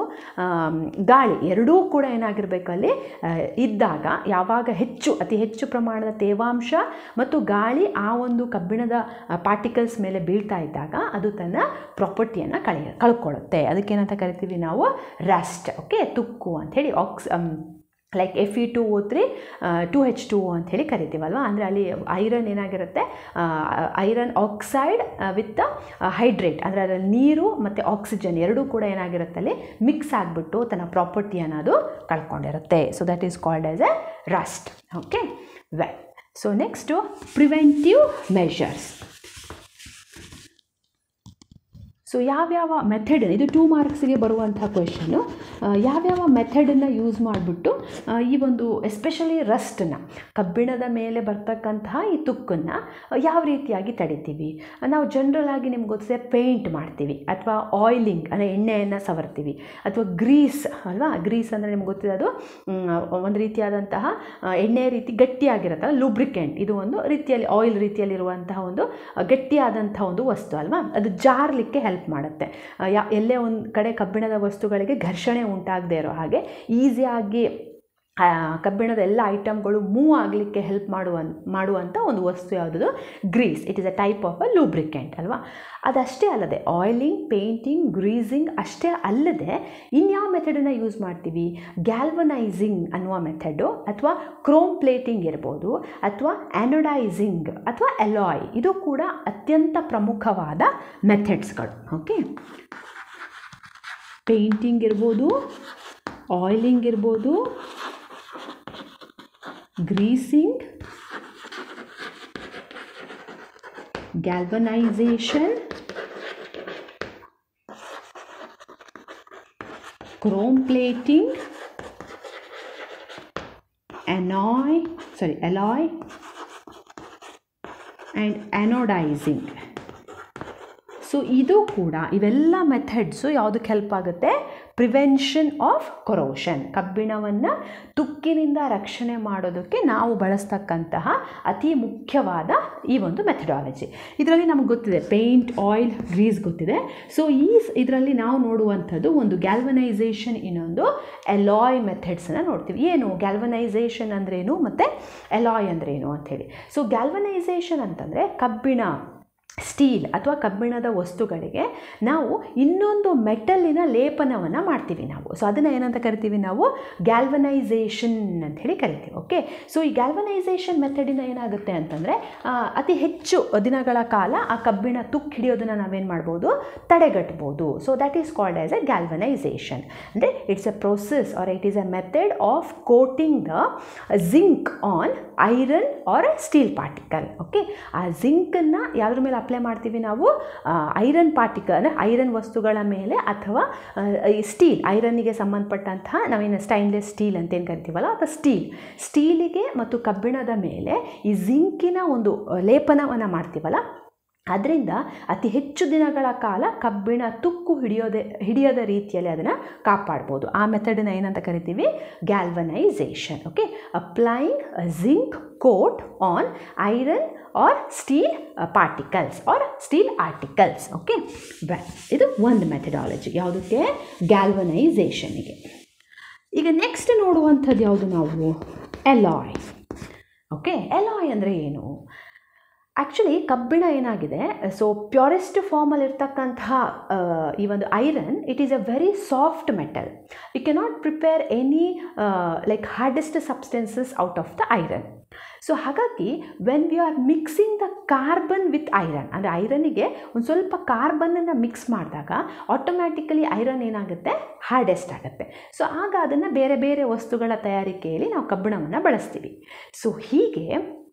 ಗಾಳಿ ಎರಡೂ ಕೂಡ ಏನಾಗಿರಬೇಕು ಅಲ್ಲಿ ಇದ್ದಾಗ ಯಾವಾಗ ಹೆಚ್ಚು ಅತಿ ಹೆಚ್ಚು ಪ್ರಮಾಣದ ತೇವಾಂಶ ಮತ್ತು ಗಾಳಿ ಆ ಒಂದು ಕಬ್ಬಿಣದ ಪಾರ್ಟಿಕಲ್ಸ್ ಮೇಲೆ ಬೀಳ್ತಾ ಇದ್ದಾಗ ಅದು ತನ್ನ ಪ್ರಾಪರ್ಟಿಯನ್ನು ಕಳೆಯ ಕಳ್ಕೊಳ್ಳುತ್ತೆ ಅದಕ್ಕೇನಂತ ಕರಿತೀವಿ ನಾವು ರಸ್ಟ್ ಓಕೆ ತುಕ್ಕು ಅಂಥೇಳಿ ಆಕ್ಸ್ like F E two O three two H two O ಅಂತ ಹೇಳಿ ಕರಿತೀವಲ್ವ ಅಂದರೆ ಅಲ್ಲಿ ಐರನ್ ಏನಾಗಿರುತ್ತೆ ಐರನ್ ಆಕ್ಸೈಡ್ ವಿತ್ ಹೈಡ್ರೇಟ್ ಅಂದರೆ ಅದರಲ್ಲಿ ನೀರು ಮತ್ತು ಆಕ್ಸಿಜನ್ ಎರಡೂ ಕೂಡ ಏನಾಗಿರುತ್ತೆ ಅಲ್ಲಿ ಮಿಕ್ಸ್ ಆಗಿಬಿಟ್ಟು ತನ್ನ ಪ್ರಾಪರ್ಟಿಯನ್ನು ಅದು ಕಳ್ಕೊಂಡಿರುತ್ತೆ so that is called as a rust okay well so next preventive measures so ಯಾವ್ಯಾವ ಮೆಥಡ್ ಇದು ಟೂ ಮಾರ್ಕ್ಸಿಗೆ ಬರುವಂಥ ಕ್ವೆಶನ್ನು ಯಾವ್ಯಾವ ಮೆಥಡನ್ನು ಯೂಸ್ ಮಾಡಿಬಿಟ್ಟು ಈ ಒಂದು ಎಸ್ಪೆಷಲಿ ರಸ್ಟನ್ನು ಕಬ್ಬಿಣದ ಮೇಲೆ ಬರ್ತಕ್ಕಂತಹ ಈ ತುಕ್ಕನ್ನು ಯಾವ ರೀತಿಯಾಗಿ ತಡಿತೀವಿ ನಾವು ಜನ್ರಲ್ ಆಗಿ ನಿಮ್ಗೆ ಗೊತ್ತಿದೆ ಪೇಂಟ್ ಮಾಡ್ತೀವಿ ಅಥವಾ ಆಯಿಲಿಂಗ್ ಅಂದರೆ ಎಣ್ಣೆಯನ್ನು ಸವರ್ತೀವಿ ಅಥವಾ ಗ್ರೀಸ್ ಅಲ್ವಾ ಗ್ರೀಸ್ ಅಂದರೆ ನಿಮ್ಗೆ ಗೊತ್ತಿದೆ ಅದು ಒಂದು ರೀತಿಯಾದಂತಹ ಎಣ್ಣೆ ರೀತಿ ಗಟ್ಟಿಯಾಗಿರುತ್ತಲ್ಲ ಲೂಬ್ರಿಕೆಂಟ್ ಇದು ಒಂದು ರೀತಿಯಲ್ಲಿ ಆಯಿಲ್ ರೀತಿಯಲ್ಲಿರುವಂತಹ ಒಂದು ಗಟ್ಟಿಯಾದಂಥ ಒಂದು ವಸ್ತು ಅಲ್ವಾ ಅದು ಜಾರಲಿಕ್ಕೆ ಹೆಲ್ಪ್ ಮಾಡುತ್ತೆ ಯಾ ಎಲ್ಲೇ ಒಂದು ಕಡೆ ಕಬ್ಬಿಣದ ವಸ್ತುಗಳಿಗೆ ಘರ್ಷಣೆ ಉಂಟಾಗದೇ ಇರೋ ಹಾಗೆ ಈಸಿಯಾಗಿ ಕಬ್ಬಿಣದ ಎಲ್ಲ ಐಟಮ್ಗಳು ಮೂವ್ ಆಗಲಿಕ್ಕೆ ಹೆಲ್ಪ್ ಮಾಡುವ ಮಾಡುವಂಥ ಒಂದು ವಸ್ತು ಯಾವುದದು grease it is a type of a lubricant ಅಲ್ವಾ ಅದಷ್ಟೇ ಅಲ್ಲದೆ ಆಯಿಲಿಂಗ್ ಪೇಂಟಿಂಗ್ ಗ್ರೀಸಿಂಗ್ ಅಷ್ಟೇ ಅಲ್ಲದೆ ಇನ್ಯಾವ ಮೆಥಡನ್ನು ಯೂಸ್ ಮಾಡ್ತೀವಿ ಗ್ಯಾಲ್ವನೈಸಿಂಗ್ ಅನ್ನುವ ಮೆಥಡು ಅಥವಾ ಕ್ರೋಮ್ ಪ್ಲೇಟಿಂಗ್ ಇರ್ಬೋದು ಅಥವಾ ಆ್ಯನೊಡೈಸಿಂಗ್ ಅಥವಾ ಎಲಾಯ್ ಇದು ಕೂಡ ಅತ್ಯಂತ ಪ್ರಮುಖವಾದ ಮೆಥಡ್ಸ್ಗಳು ಓಕೆ ಪೇಂಟಿಂಗ್ ಇರ್ಬೋದು ಆಯಿಲಿಂಗ್ ಇರ್ಬೋದು ಗ್ರೀಸಿಂಗ್ ಗ್ಯಾಲ್ವನೈಸೇಷನ್ ಕ್ರೋಮ್ ಪ್ಲೇಟಿಂಗ್ ಅನಾಯ್ sorry alloy and anodising so ಇದು ಕೂಡ ಇವೆಲ್ಲ ಮೆಥಡ್ಸು ಯಾವುದಕ್ಕೆ ಹೆಲ್ಪ್ ಆಗುತ್ತೆ ಪ್ರಿವೆನ್ಷನ್ ಆಫ್ ಕೊರೋಷನ್ ಕಬ್ಬಿಣವನ್ನು ತುಕ್ಕಿನಿಂದ ರಕ್ಷಣೆ ಮಾಡೋದಕ್ಕೆ ನಾವು ಬಳಸ್ತಕ್ಕಂತಹ ಅತಿ ಮುಖ್ಯವಾದ ಈ ಒಂದು ಮೆಥಡಾಲಜಿ ಇದರಲ್ಲಿ ನಮಗೆ ಗೊತ್ತಿದೆ ಪೇಂಟ್ ಆಯಿಲ್ ಗ್ರೀಸ್ ಗೊತ್ತಿದೆ ಸೊ ಈ ಇದರಲ್ಲಿ ನಾವು ನೋಡುವಂಥದ್ದು ಒಂದು ಗ್ಯಾಲ್ವನೈಸೇಷನ್ ಇನ್ನೊಂದು ಎಲಾಯ್ ಮೆಥಡ್ಸನ್ನು ನೋಡ್ತೀವಿ ಏನು ಗ್ಯಾಲ್ವನೈಸೇಷನ್ ಅಂದ್ರೇನು ಮತ್ತು ಎಲಾಯ್ ಅಂದ್ರೇನು ಅಂಥೇಳಿ ಸೊ ಗ್ಯಾಲ್ವನೈಸೇಷನ್ ಅಂತಂದರೆ ಕಬ್ಬಿಣ ಸ್ಟೀಲ್ ಅಥವಾ ಕಬ್ಬಿಣದ ವಸ್ತುಗಳಿಗೆ ನಾವು ಇನ್ನೊಂದು ಮೆಟಲ್ಲಿನ ಲೇಪನವನ್ನು ಮಾಡ್ತೀವಿ ನಾವು ಸೊ ಅದನ್ನು ಏನಂತ ಕರಿತೀವಿ ನಾವು ಗ್ಯಾಲ್ವನೈಸೇಷನ್ ಅಂತ ಹೇಳಿ ಕರಿತೀವಿ ಓಕೆ ಸೊ ಈ ಗ್ಯಾಲ್ವನೈಸೇಷನ್ ಮೆಥಡಿನ ಏನಾಗುತ್ತೆ ಅಂತಂದರೆ ಅತಿ ಹೆಚ್ಚು ದಿನಗಳ ಕಾಲ ಆ ಕಬ್ಬಿಣ ತುಕ್ಕು ಹಿಡಿಯೋದನ್ನು ನಾವೇನು ಮಾಡ್ಬೋದು ತಡೆಗಟ್ಬೋದು so that is called as a galvanisation ಅಂದರೆ it's a process or it is a method of coating the zinc on iron or steel particle okay ಆ ಜಿಂಕನ್ನು ಯಾವುದ್ರ ಮೇಲೆ ಅಪ್ಲೈ ಅಪ್ಲೈ ಮಾಡ್ತೀವಿ ನಾವು ಐರನ್ ಪಾರ್ಟಿಕಲ್ ಅಂದರೆ ಐರನ್ ವಸ್ತುಗಳ ಮೇಲೆ ಅಥವಾ ಆ, ಈ ಸ್ಟೀಲ್ ಐರನ್ನಿಗೆ ಸಂಬಂಧಪಟ್ಟಂತಹ ನಾವೇನು ಸ್ಟೈನ್ಲೆಸ್ ಸ್ಟೀಲ್ ಅಂತ ಏನು ಕರಿತೀವಲ್ಲ ಅಥವಾ ಸ್ಟೀಲ್ ಸ್ಟೀಲಿಗೆ ಮತ್ತು ಕಬ್ಬಿಣದ ಮೇಲೆ ಈ ಜಿಂಕಿನ ಒಂದು ಲೇಪನವನ್ನು ಮಾಡ್ತೀವಲ್ಲ ಅದರಿಂದ ಅತಿ ಹೆಚ್ಚು ದಿನಗಳ ಕಾಲ ಕಬ್ಬಿಣ ತುಕ್ಕು ಹಿಡಿಯೋದೆ ಹಿಡಿಯದ ರೀತಿಯಲ್ಲಿ ಅದನ್ನು ಕಾಪಾಡ್ಬೋದು ಆ ಮೆಥಡನ್ನ ಏನಂತ ಕರಿತೀವಿ galvanisation okay applying zinc coat on iron or steel particles or steel articles okay ಬ ಇದು ಒಂದು ಮೆಥಡಾಲಜಿ ಯಾವುದಕ್ಕೆ ಗ್ಯಾಲ್ವನೈಸೇಷನ್ನಿಗೆ ಈಗ ನೆಕ್ಸ್ಟ್ ನೋಡುವಂಥದ್ದು ಯಾವುದು ನಾವು ಎಲಾಯ್ ಓಕೆ ಎಲಾಯ್ ಅಂದರೆ ಏನು ಆ್ಯಕ್ಚುಲಿ ಕಬ್ಬಿಣ ಏನಾಗಿದೆ ಸೊ ಪ್ಯೂರೆಸ್ಟ್ ಫಾರ್ಮಲ್ಲಿ ಇರ್ತಕ್ಕಂತಹ ಆ, ಈ ಒಂದು iron it is a very soft metal you cannot prepare any like hardest substances out of the iron so ಹಾಗಾಗಿ when we are mixing the carbon with iron ಅಂದರೆ ಐರನಿಗೆ ಒಂದು ಸ್ವಲ್ಪ ಕಾರ್ಬನ್ನನ್ನು ಮಿಕ್ಸ್ ಮಾಡಿದಾಗ ಆಟೋಮ್ಯಾಟಿಕಲಿ ಐರನ್ ಏನಾಗುತ್ತೆ ಹಾರ್ಡೆಸ್ಟ್ ಆಗುತ್ತೆ so ಆಗ ಅದನ್ನು ಬೇರೆ ಬೇರೆ ವಸ್ತುಗಳ ತಯಾರಿಕೆಯಲ್ಲಿ ನಾವು ಕಬ್ಬಿಣವನ್ನು ಬಳಸ್ತೀವಿ ಸೊ ಹೀಗೆ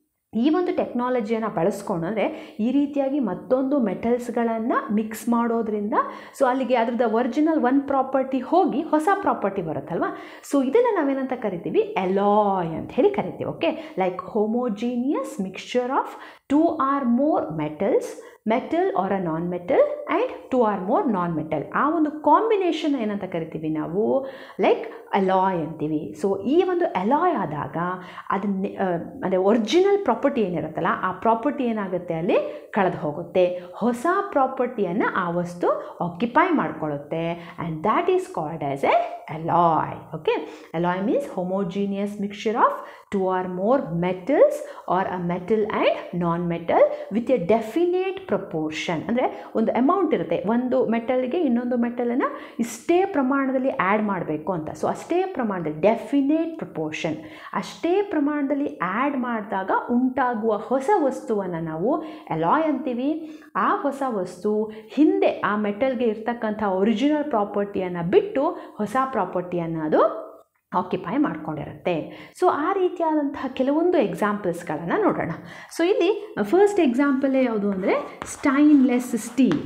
ಈ ಒಂದು ಟೆಕ್ನಾಲಜಿಯನ್ನು ಬಳಸ್ಕೊಂಡು ಅಂದರೆ ಈ ರೀತಿಯಾಗಿ ಮತ್ತೊಂದು ಮೆಟಲ್ಸ್ಗಳನ್ನು ಮಿಕ್ಸ್ ಮಾಡೋದ್ರಿಂದ ಸೊ ಅಲ್ಲಿಗೆ ಅದ್ರದ್ದು ಒರಿಜಿನಲ್ ಒನ್ ಪ್ರಾಪರ್ಟಿ ಹೋಗಿ ಹೊಸ ಪ್ರಾಪರ್ಟಿ ಬರುತ್ತಲ್ವ ಸೊ ಇದನ್ನು ನಾವೇನಂತ ಕರಿತೀವಿ ಎಲಾಯ್ ಅಂತ ಹೇಳಿ ಕರಿತೀವಿ okay like homogeneous mixture of two or more metals metal or a non metal and two or more non metal ಆ ಒಂದು ಕಾಂಬಿನೇಷನ್ ಏನಂತ ಕರಿತೀವಿ ನಾವು ಲೈಕ್ ಅಲಾಯ್ ಅಂತೀವಿ ಸೊ ಈ ಒಂದು ಅಲಾಯ್ ಆದಾಗ ಅದನ್ನ ಅಂದರೆ ಒರಿಜಿನಲ್ ಪ್ರಾಪರ್ಟಿ ಏನಿರುತ್ತಲ್ಲ ಆ ಪ್ರಾಪರ್ಟಿ ಏನಾಗುತ್ತೆ ಅಲ್ಲಿ ಕಳೆದು ಹೋಗುತ್ತೆ ಹೊಸ ಪ್ರಾಪರ್ಟಿಯನ್ನು ಆ ವಸ್ತು ಆಕ್ಯುಪೈ ಮಾಡ್ಕೊಳ್ಳುತ್ತೆ and that is called as a alloy okay alloy means homogeneous mixture of two or more metals or a metal and non metal with a definite proportion ಅಂದರೆ ಒಂದು ಅಮೌಂಟ್ ಇರುತ್ತೆ ಒಂದು ಮೆಟಲ್ಗೆ ಇನ್ನೊಂದು ಮೆಟಲನ್ನು ಇಷ್ಟೇ ಪ್ರಮಾಣದಲ್ಲಿ ಆ್ಯಡ್ ಮಾಡಬೇಕು ಅಂತ ಸೊ ಅಷ್ಟೇ ಪ್ರಮಾಣದಲ್ಲಿ ಡೆಫಿನೇಟ್ ಪ್ರಪೋರ್ಷನ್ ಅಷ್ಟೇ ಪ್ರಮಾಣದಲ್ಲಿ ಆ್ಯಡ್ ಮಾಡಿದಾಗ ಉಂಟಾಗುವ ಹೊಸ ವಸ್ತುವನ್ನು ನಾವು ಎಲಾಯ್ ಅಂತೀವಿ ಆ ಹೊಸ ವಸ್ತು ಹಿಂದೆ ಆ ಮೆಟಲ್ಗೆ ಇರ್ತಕ್ಕಂಥ ಒರಿಜಿನಲ್ ಪ್ರಾಪರ್ಟಿಯನ್ನು ಬಿಟ್ಟು ಹೊಸ ಪ್ರಾಪರ್ಟಿಯನ್ನು ಅದು ಆಕ್ಯುಪೈ ಮಾಡ್ಕೊಂಡಿರುತ್ತೆ ಸೊ ಆ ರೀತಿಯಾದಂತಹ ಕೆಲವೊಂದು ಎಕ್ಸಾಂಪಲ್ಸ್ಗಳನ್ನು ನೋಡೋಣ ಸೊ ಇಲ್ಲಿ ಫಸ್ಟ್ ಎಕ್ಸಾಂಪಲೇ ಯಾವುದು ಅಂದರೆ stainless steel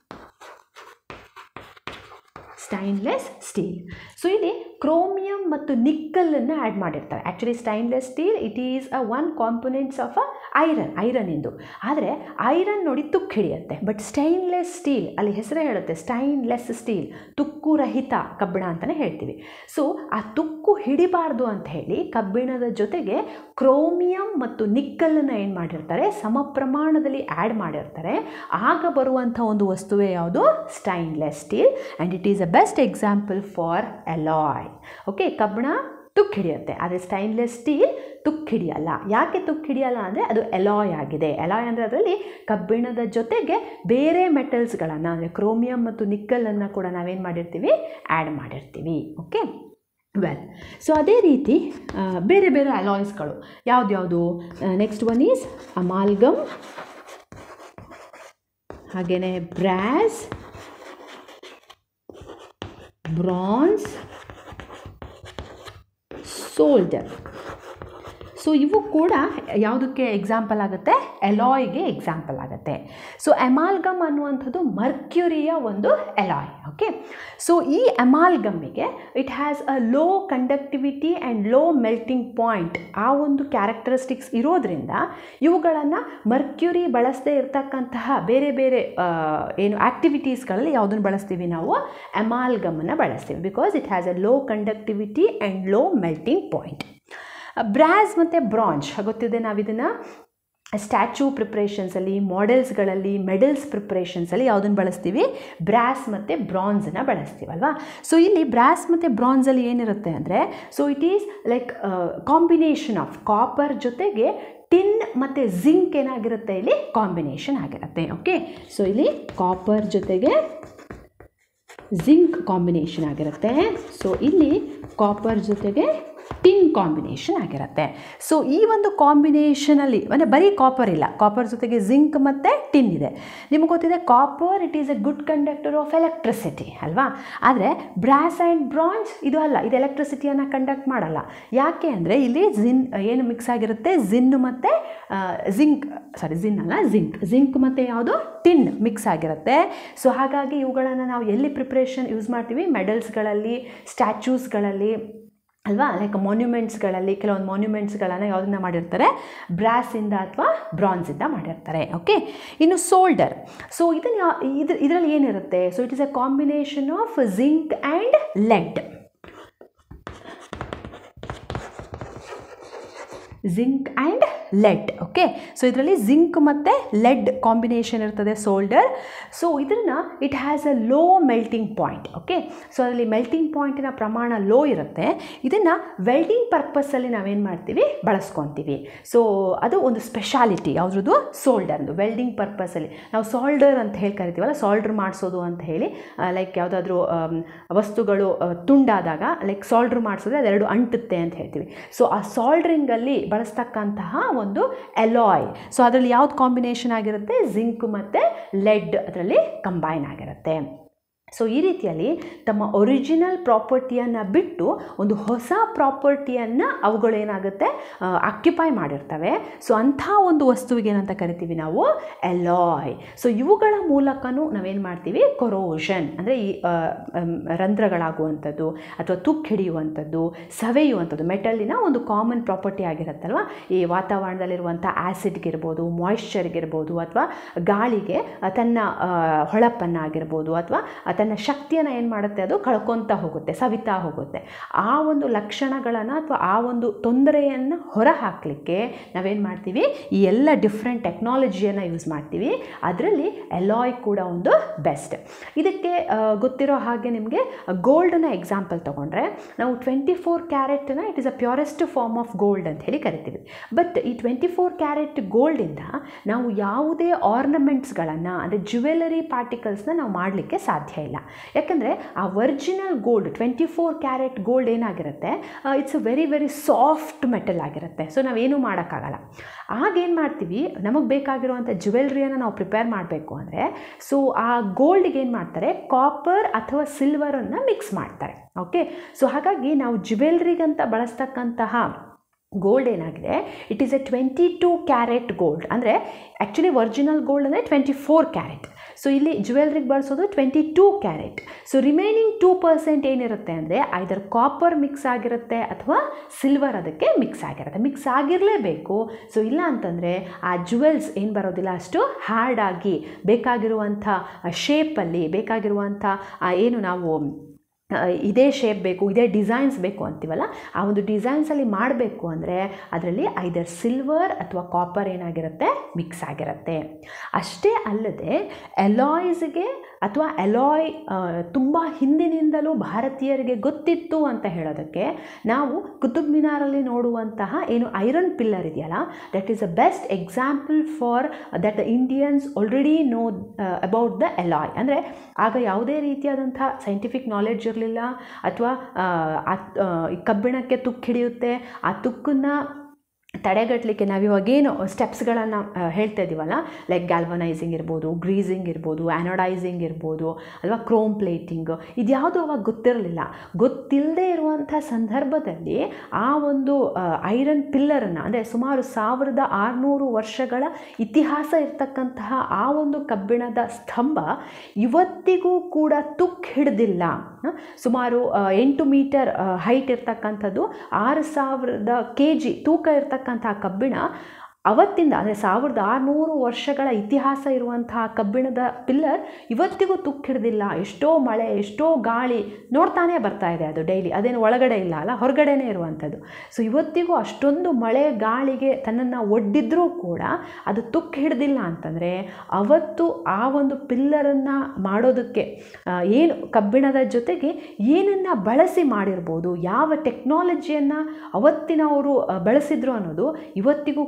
stainless steel so ಇಲ್ಲಿ ಕ್ರೋಮಿಯಂ ಮತ್ತು ನಿಕ್ಕಲನ್ನು ಆ್ಯಡ್ ಮಾಡಿರ್ತಾರೆ actually stainless steel it is a one components of a iron iron ಇಂದು ಆದರೆ ಐರನ್ ನೋಡಿ ತುಕ್ಕು ಹಿಡಿಯುತ್ತೆ ಬಟ್ ಸ್ಟೈನ್ಲೆಸ್ ಸ್ಟೀಲ್ ಅಲ್ಲಿ ಹೆಸರೇ ಹೇಳುತ್ತೆ ಸ್ಟೈನ್ಲೆಸ್ ಸ್ಟೀಲ್ ತುಕ್ಕು ರಹಿತ ಕಬ್ಬಿಣ ಅಂತಲೇ ಹೇಳ್ತೀವಿ ಸೊ ಆ ತುಕ್ಕು ಹಿಡಿಬಾರ್ದು ಅಂತ ಹೇಳಿ ಕಬ್ಬಿಣದ ಜೊತೆಗೆ ಕ್ರೋಮಿಯಂ ಮತ್ತು ನಿಕ್ಕಲನ್ನು ಏನು ಮಾಡಿರ್ತಾರೆ ಸಮ ಪ್ರಮಾಣದಲ್ಲಿ ಆ್ಯಡ್ ಮಾಡಿರ್ತಾರೆ ಆಗ ಬರುವಂಥ ಒಂದು ವಸ್ತುವೇ ಯಾವುದು stainless steel and it is a best example for alloy okay ಕಬ್ಬಿಣ ತುಕ್ಕು ಹಿಡಿಯುತ್ತೆ ಆದರೆ ಸ್ಟೈನ್ಲೆಸ್ ಸ್ಟೀಲ್ ತುಕ್ಕು ಹಿಡಿಯಲ್ಲ ಯಾಕೆ ತುಕ್ಕು ಹಿಡಿಯಲ್ಲ ಅಂದರೆ ಅದು ಎಲಾಯ್ ಆಗಿದೆ ಎಲಾಯ್ ಅಂದರೆ ಅದರಲ್ಲಿ ಕಬ್ಬಿಣದ ಜೊತೆಗೆ ಬೇರೆ ಮೆಟಲ್ಸ್ಗಳನ್ನು ಅಂದರೆ ಕ್ರೋಮಿಯಂ ಮತ್ತು ನಿಕ್ಕಲನ್ನು ಕೂಡ ನಾವೇನು ಮಾಡಿರ್ತೀವಿ ಆ್ಯಡ್ ಮಾಡಿರ್ತೀವಿ ಓಕೆ ವೆಲ್ ಸೊ ಅದೇ ರೀತಿ ಆ, ಬೇರೆ ಬೇರೆ ಅಲಾಯ್ಸ್ಗಳು ಯಾವ್ದ್ಯಾವುದು ನೆಕ್ಸ್ಟ್ ಒನ್ ಈಸ್ ಅಮಾಲ್ಗಮ್ ಹಾಗೆಯೇ ಬ್ರ್ಯಾಸ್ ಬ್ರಾನ್ಸ್ ಸೋಲ್ಡರ್ ಸೊ ಇವು ಕೂಡ ಯಾವುದಕ್ಕೆ ಎಕ್ಸಾಂಪಲ್ ಆಗುತ್ತೆ ಎಲಾಯ್ಗೆ ಎಕ್ಸಾಂಪಲ್ ಆಗುತ್ತೆ ಸೊ ಎಮಾಲ್ಗಮ್ ಅನ್ನುವಂಥದ್ದು ಮರ್ಕ್ಯುರಿಯ ಒಂದು ಎಲಾಯ್ ಓಕೆ ಸೊ ಈ ಎಮಾಲ್ಗಮ್ಮಿಗೆ it has a low conductivity and low melting point ಆ ಒಂದು ಕ್ಯಾರೆಕ್ಟರಿಸ್ಟಿಕ್ಸ್ ಇರೋದ್ರಿಂದ ಇವುಗಳನ್ನು ಮರ್ಕ್ಯುರಿ ಬಳಸದೇ ಇರತಕ್ಕಂತಹ ಬೇರೆ ಬೇರೆ ಆ, ಏನು ಆ್ಯಕ್ಟಿವಿಟೀಸ್ಗಳಲ್ಲಿ ಯಾವುದನ್ನು ಬಳಸ್ತೀವಿ ನಾವು ಎಮಾಲ್ಗಮನ್ನು ಬಳಸ್ತೀವಿ because it has a low conductivity and low melting point brass ಮತ್ತು ಬ್ರಾಂಚ್ ಗೊತ್ತಿದೆ ನಾವು ಇದನ್ನು ಸ್ಟ್ಯಾಚ್ಯೂ ಪ್ರಿಪ್ರೇಷನ್ಸಲ್ಲಿ ಮಾಡೆಲ್ಸ್ಗಳಲ್ಲಿ ಮೆಡಲ್ಸ್ ಪ್ರಿಪ್ರೇಷನ್ಸಲ್ಲಿ ಯಾವುದನ್ನು ಬಳಸ್ತೀವಿ ಬ್ರಾಸ್ ಮತ್ತು ಬ್ರಾನ್ಸನ್ನು ಬಳಸ್ತೀವಲ್ವಾ ಸೊ ಇಲ್ಲಿ ಬ್ರಾಸ್ ಮತ್ತು ಬ್ರಾನ್ಸಲ್ಲಿ ಏನಿರುತ್ತೆ ಅಂದರೆ so it is like combination of copper ಜೊತೆಗೆ ಟಿನ್ ಮತ್ತು ಜಿಂಕ್ ಏನಾಗಿರುತ್ತೆ ಇಲ್ಲಿ ಕಾಂಬಿನೇಷನ್ ಆಗಿರುತ್ತೆ ಓಕೆ ಸೊ ಇಲ್ಲಿ ಕಾಪರ್ ಜೊತೆಗೆ ಜಿಂಕ್ ಕಾಂಬಿನೇಷನ್ ಆಗಿರುತ್ತೆ ಸೊ ಇಲ್ಲಿ ಕಾಪರ್ ಜೊತೆಗೆ ಟಿನ್ ಕಾಂಬಿನೇಷನ್ ಆಗಿರುತ್ತೆ ಸೊ ಈ ಒಂದು ಕಾಂಬಿನೇಷನಲ್ಲಿ ಅಂದರೆ ಬರೀ ಕಾಪರ್ ಇಲ್ಲ ಕಾಪರ್ ಜೊತೆಗೆ ಜಿಂಕ್ ಮತ್ತು ಟಿನ್ ಇದೆ ನಿಮ್ಗೆ ಗೊತ್ತಿದೆ copper it is a good conductor of electricity ಅಲ್ವಾ ಆದರೆ ಬ್ರಾಸ್ ಆ್ಯಂಡ್ ಬ್ರಾಂಜ್ ಇದು ಅಲ್ಲ ಇದು ಎಲೆಕ್ಟ್ರಿಸಿಟಿಯನ್ನು ಕಂಡಕ್ಟ್ ಮಾಡಲ್ಲ ಯಾಕೆ ಅಂದರೆ ಇಲ್ಲಿ ಜಿನ್ ಏನು ಮಿಕ್ಸ್ ಆಗಿರುತ್ತೆ ಜಿನ್ ಮತ್ತು ಜಿಂಕ್ ಸಾರಿ ಜಿನ್ ಅಲ್ಲ ಜಿಂಕ್ ಜಿಂಕ್ ಮತ್ತು ಯಾವುದು ಟಿನ್ ಮಿಕ್ಸ್ ಆಗಿರುತ್ತೆ ಸೊ ಹಾಗಾಗಿ ಇವುಗಳನ್ನು ನಾವು ಎಲ್ಲಿ ಪ್ರಿಪ್ರೇಷನ್ ಯೂಸ್ ಮಾಡ್ತೀವಿ ಮೆಡಲ್ಸ್ಗಳಲ್ಲಿ ಸ್ಟ್ಯಾಚ್ಯೂಸ್ಗಳಲ್ಲಿ ಅಲ್ವಾ ಲೈಕ್ ಮಾನ್ಯುಮೆಂಟ್ಸ್ಗಳಲ್ಲಿ ಕೆಲವೊಂದು ಮಾನ್ಯುಮೆಂಟ್ಸ್ಗಳನ್ನು ಯಾವುದನ್ನ ಮಾಡಿರ್ತಾರೆ ಬ್ರಾಸಿಂದ ಅಥವಾ ಬ್ರಾನ್ಸಿಂದ ಮಾಡಿರ್ತಾರೆ ಓಕೆ ಇನ್ನು ಸೋಲ್ಡರ್ ಸೊ ಇದನ್ನು ಇದು ಇದರಲ್ಲಿ ಏನಿರುತ್ತೆ so it is a combination of zinc and lead zinc and lead okay so ಇದರಲ್ಲಿ ಜಿಂಕ್ ಮತ್ತು ಲೆಡ್ ಕಾಂಬಿನೇಷನ್ ಇರ್ತದೆ ಸೋಲ್ಡರ್ ಸೊ ಇದನ್ನು it has a low melting point okay so ಅದರಲ್ಲಿ ಮೆಲ್ಟಿಂಗ್ ಪಾಯಿಂಟಿನ ಪ್ರಮಾಣ ಲೋ ಇರುತ್ತೆ ಇದನ್ನು ವೆಲ್ಡಿಂಗ್ ಪರ್ಪಸ್ಸಲ್ಲಿ ನಾವೇನು ಮಾಡ್ತೀವಿ ಬಳಸ್ಕೊತೀವಿ ಸೊ ಅದು ಒಂದು ಸ್ಪೆಷಾಲಿಟಿ ಯಾವುದ್ರದ್ದು ಸೋಲ್ಡರ್ದು ವೆಲ್ಡಿಂಗ್ ಪರ್ಪಸ್ಸಲ್ಲಿ ನಾವು ಸಾಲ್ಡರ್ ಅಂತ ಹೇಳಿ ಕರಿತೀವಲ್ಲ ಸಾಲ್ಡ್ರ್ ಮಾಡಿಸೋದು ಅಂತ ಹೇಳಿ ಲೈಕ್ ಯಾವುದಾದ್ರೂ ವಸ್ತುಗಳು ತುಂಡಾದಾಗ ಲೈಕ್ ಸಾಲ್ಡ್ರ್ ಮಾಡಿಸಿದ್ರೆ ಅದೆರಡು ಅಂಟುತ್ತೆ ಅಂತ ಹೇಳ್ತೀವಿ ಸೊ ಆ ಸಾಲ್ಡ್ರಿಂಗಲ್ಲಿ ಬಳಸ್ತಕ್ಕಂತಹ ಒಂದು ಎಲಾಯ್ ಸೊ ಅದರಲ್ಲಿ ಯಾವ್ದು ಕಾಂಬಿನೇಷನ್ ಆಗಿರುತ್ತೆ ಜಿಂಕ್ ಮತ್ತು ಲೆಡ್ ಅದರಲ್ಲಿ ಕಂಬೈನ್ ಆಗಿರುತ್ತೆ ಸೊ ಈ ರೀತಿಯಲ್ಲಿ ತಮ್ಮ ಒರಿಜಿನಲ್ ಪ್ರಾಪರ್ಟಿಯನ್ನು ಬಿಟ್ಟು ಒಂದು ಹೊಸ ಪ್ರಾಪರ್ಟಿಯನ್ನು ಅವುಗಳೇನಾಗುತ್ತೆ ಆಕ್ಯುಪೈ ಮಾಡಿರ್ತವೆ ಸೊ ಅಂಥ ಒಂದು ವಸ್ತುವಿಗೆ ಏನಂತ ಕರಿತೀವಿ ನಾವು ಎಲಾಯ್ ಸೊ ಇವುಗಳ ಮೂಲಕನೂ ನಾವೇನು ಮಾಡ್ತೀವಿ ಕೊರೋಷನ್ ಅಂದರೆ ಈ ರಂಧ್ರಗಳಾಗುವಂಥದ್ದು ಅಥವಾ ತುಕ್ಕು ಹಿಡಿಯುವಂಥದ್ದು ಸವೆಯುವಂಥದ್ದು ಮೆಟಲ್ಲಿನ ಒಂದು ಕಾಮನ್ ಪ್ರಾಪರ್ಟಿ ಆಗಿರುತ್ತಲ್ವ ಈ ವಾತಾವರಣದಲ್ಲಿರುವಂಥ ಆ್ಯಸಿಡ್ಗಿರ್ಬೋದು ಮಾಯಿಶ್ಚರ್ಗಿರ್ಬೋದು ಅಥವಾ ಗಾಳಿಗೆ ತನ್ನ ಹೊಳಪನ್ನಾಗಿರ್ಬೋದು ಅಥವಾ ತನ್ನ ಶಕ್ತಿಯನ್ನು ಏನು ಮಾಡುತ್ತೆ ಅದು ಕಳ್ಕೊತಾ ಹೋಗುತ್ತೆ ಸವಿತಾ ಹೋಗುತ್ತೆ ಆ ಒಂದು ಲಕ್ಷಣಗಳನ್ನು ಅಥವಾ ಆ ಒಂದು ತೊಂದರೆಯನ್ನು ಹೊರ ಹಾಕಲಿಕ್ಕೆ ನಾವೇನು ಮಾಡ್ತೀವಿ ಈ ಎಲ್ಲ ಡಿಫ್ರೆಂಟ್ ಟೆಕ್ನಾಲಜಿಯನ್ನು ಯೂಸ್ ಮಾಡ್ತೀವಿ ಅದರಲ್ಲಿ ಎಲಾಯ್ ಕೂಡ ಒಂದು ಬೆಸ್ಟ್ ಇದಕ್ಕೆ ಗೊತ್ತಿರೋ ಹಾಗೆ ನಿಮಗೆ ಗೋಲ್ಡನ್ನ ಎಕ್ಸಾಂಪಲ್ ತೊಗೊಂಡ್ರೆ ನಾವು ಟ್ವೆಂಟಿ ಫೋರ್ ಕ್ಯಾರೆಟ್ನ it is a purest form of gold ಅಂತ ಹೇಳಿ ಕರಿತೀವಿ ಬಟ್ ಈ ಟ್ವೆಂಟಿ ಫೋರ್ ಕ್ಯಾರೆಟ್ ಗೋಲ್ಡಿಂದ ನಾವು ಯಾವುದೇ ಆರ್ನಮೆಂಟ್ಸ್ಗಳನ್ನು ಅಂದರೆ ಜ್ಯುವೆಲರಿ ಪಾರ್ಟಿಕಲ್ಸ್ನ ನಾವು ಮಾಡಲಿಕ್ಕೆ ಸಾಧ್ಯ ಇಲ್ಲ ಯಾಕಂದರೆ ಆ original gold twenty four carat gold ಏನಾಗಿರುತ್ತೆ it's a very very soft metal ಆಗಿರುತ್ತೆ ಸೊ ನಾವೇನೂ ಮಾಡೋಕ್ಕಾಗಲ್ಲ ಆಗೇನು ಮಾಡ್ತೀವಿ ನಮಗೆ ಬೇಕಾಗಿರುವಂಥ ಜ್ಯುವೆಲ್ರಿಯನ್ನು ನಾವು ಪ್ರಿಪೇರ್ ಮಾಡಬೇಕು ಅಂದರೆ ಸೊ ಆ ಗೋಲ್ಡ್ಗೆ ಏನು ಮಾಡ್ತಾರೆ ಕಾಪರ್ ಅಥವಾ ಸಿಲ್ವರನ್ನು ಮಿಕ್ಸ್ ಮಾಡ್ತಾರೆ ಓಕೆ ಸೊ ಹಾಗಾಗಿ ನಾವು ಜ್ಯುವೆಲ್ರಿಗಂತ ಬಳಸ್ತಕ್ಕಂತಹ ಗೋಲ್ಡ್ ಏನಾಗಿದೆ it is a twenty two carat gold ಅಂದರೆ ಆ್ಯಕ್ಚುಲಿ ಒರಿಜಿನಲ್ ಗೋಲ್ಡ್ ಅಂದರೆ ಟ್ವೆಂಟಿ ಫೋರ್ ಕ್ಯಾರೆಟ್ ಸೊ ಇಲ್ಲಿ ಜ್ಯುವೆಲ್ರಿಗೆ ಬಳಸೋದು twenty two carat so remaining two percent ಏನಿರುತ್ತೆ ಅಂದರೆ ಐದರ್ ಕಾಪರ್ ಮಿಕ್ಸ್ ಆಗಿರುತ್ತೆ ಅಥವಾ ಸಿಲ್ವರ್ ಅದಕ್ಕೆ ಮಿಕ್ಸ್ ಆಗಿರುತ್ತೆ ಮಿಕ್ಸ್ ಆಗಿರಲೇಬೇಕು ಸೊ ಇಲ್ಲ ಅಂತಂದರೆ ಆ ಜ್ಯುವೆಲ್ಸ್ ಏನು ಬರೋದಿಲ್ಲ ಅಷ್ಟು ಹಾರ್ಡಾಗಿ ಬೇಕಾಗಿರುವಂಥ ಶೇಪಲ್ಲಿ ಬೇಕಾಗಿರುವಂಥ ಏನು ನಾವು ಇದೇ ಶೇಪ್ ಬೇಕು ಇದೇ ಡಿಸೈನ್ಸ್ ಬೇಕು ಅಂತೀವಲ್ಲ ಆ ಒಂದು ಡಿಸೈನ್ಸಲ್ಲಿ ಮಾಡಬೇಕು ಅಂದರೆ ಅದರಲ್ಲಿ ಐದರ್ ಸಿಲ್ವರ್ ಅಥವಾ ಕಾಪರ್ ಏನಾಗಿರುತ್ತೆ ಮಿಕ್ಸ್ ಆಗಿರುತ್ತೆ ಅಷ್ಟೇ ಅಲ್ಲದೆ ಎಲಾಯ್ಸ್ಗೆ ಅಥವಾ ಎಲಾಯ್ ತುಂಬ ಹಿಂದಿನಿಂದಲೂ ಭಾರತೀಯರಿಗೆ ಗೊತ್ತಿತ್ತು ಅಂತ ಹೇಳೋದಕ್ಕೆ ನಾವು ಕುತುಬ್ ಮಿನಾರಲ್ಲಿ ನೋಡುವಂತಹ ಏನು ಐರನ್ ಪಿಲ್ಲರ್ ಇದೆಯಲ್ಲ that is a best example for that the Indians already know about the alloy ಅಂದರೆ ಆಗ ಯಾವುದೇ ರೀತಿಯಾದಂಥ ಸೈಂಟಿಫಿಕ್ ನಾಲೆಡ್ಜ್ ಇರಲಿಲ್ಲ ಅಥವಾ ಕಬ್ಬಿಣಕ್ಕೆ ತುಕ್ಕು ಹಿಡಿಯುತ್ತೆ ಆ ತುಕ್ಕನ್ನು ತಡೆಗಟ್ಟಲಿಕ್ಕೆ ನಾವಿವಾಗೇನು ಸ್ಟೆಪ್ಸ್ಗಳನ್ನು ಹೇಳ್ತಾ ಇದ್ದೀವಲ್ಲ ಲೈಕ್ ಗ್ಯಾಲ್ವನೈಸಿಂಗ್ ಇರ್ಬೋದು ಗ್ರೀಸಿಂಗ್ ಇರ್ಬೋದು ಆ್ಯನೋಡೈಸಿಂಗ್ ಇರ್ಬೋದು ಅಲ್ವಾ ಕ್ರೋಮ್ ಪ್ಲೇಟಿಂಗ್ ಇದ್ಯಾವುದು ಅವಾಗ ಗೊತ್ತಿರಲಿಲ್ಲ ಗೊತ್ತಿಲ್ಲದೆ ಇರುವಂಥ ಸಂದರ್ಭದಲ್ಲಿ ಆ ಒಂದು ಐರನ್ ಪಿಲ್ಲರನ್ನು ಅಂದರೆ ಸುಮಾರು ಸಾವಿರದ ಆರುನೂರು ವರ್ಷಗಳ ಇತಿಹಾಸ ಇರ್ತಕ್ಕಂತಹ ಆ ಒಂದು ಕಬ್ಬಿಣದ ಸ್ತಂಭ ಇವತ್ತಿಗೂ ಕೂಡ ತುಕ್ಕು ಹಿಡ್ದಿಲ್ಲ ಸುಮಾರು ಎಂಟು ಮೀಟರ್ ಹೈಟ್ ಇರ್ತಕ್ಕಂಥದ್ದು ಆರು ಸಾವಿರದ ಕೆ ಜಿ ತೂಕ ಇರ್ತಕ್ಕಂಥ ಕಬ್ಬಿಣ ಅವತ್ತಿಂದ ಅಂದರೆ ಸಾವಿರದ ಆರುನೂರು ವರ್ಷಗಳ ಇತಿಹಾಸ ಇರುವಂತಹ ಕಬ್ಬಿಣದ ಪಿಲ್ಲರ್ ಇವತ್ತಿಗೂ ತುಕ್ಕು ಹಿಡ್ದಿಲ್ಲ ಎಷ್ಟೋ ಮಳೆ ಎಷ್ಟೋ ಗಾಳಿ ನೋಡ್ತಾನೇ ಬರ್ತಾ ಇದೆ ಅದು ಡೈಲಿ ಅದೇನು ಒಳಗಡೆ ಇಲ್ಲ ಅಲ್ಲ ಹೊರಗಡೆನೇ ಇರುವಂಥದ್ದು ಸೊ ಇವತ್ತಿಗೂ ಅಷ್ಟೊಂದು ಮಳೆ ಗಾಳಿಗೆ ತನ್ನನ್ನು ಒಡ್ಡಿದ್ರೂ ಕೂಡ ಅದು ತುಕ್ಕು ಹಿಡ್ದಿಲ್ಲ ಅಂತಂದರೆ ಅವತ್ತು ಆ ಒಂದು ಪಿಲ್ಲರನ್ನು ಮಾಡೋದಕ್ಕೆ ಏನು ಕಬ್ಬಿಣದ ಜೊತೆಗೆ ಏನನ್ನು ಬಳಸಿ ಮಾಡಿರ್ಬೋದು ಯಾವ ಟೆಕ್ನಾಲಜಿಯನ್ನು ಅವತ್ತಿನವರು ಬಳಸಿದ್ರು ಅನ್ನೋದು ಇವತ್ತಿಗೂ ಕೂಡ ಅದು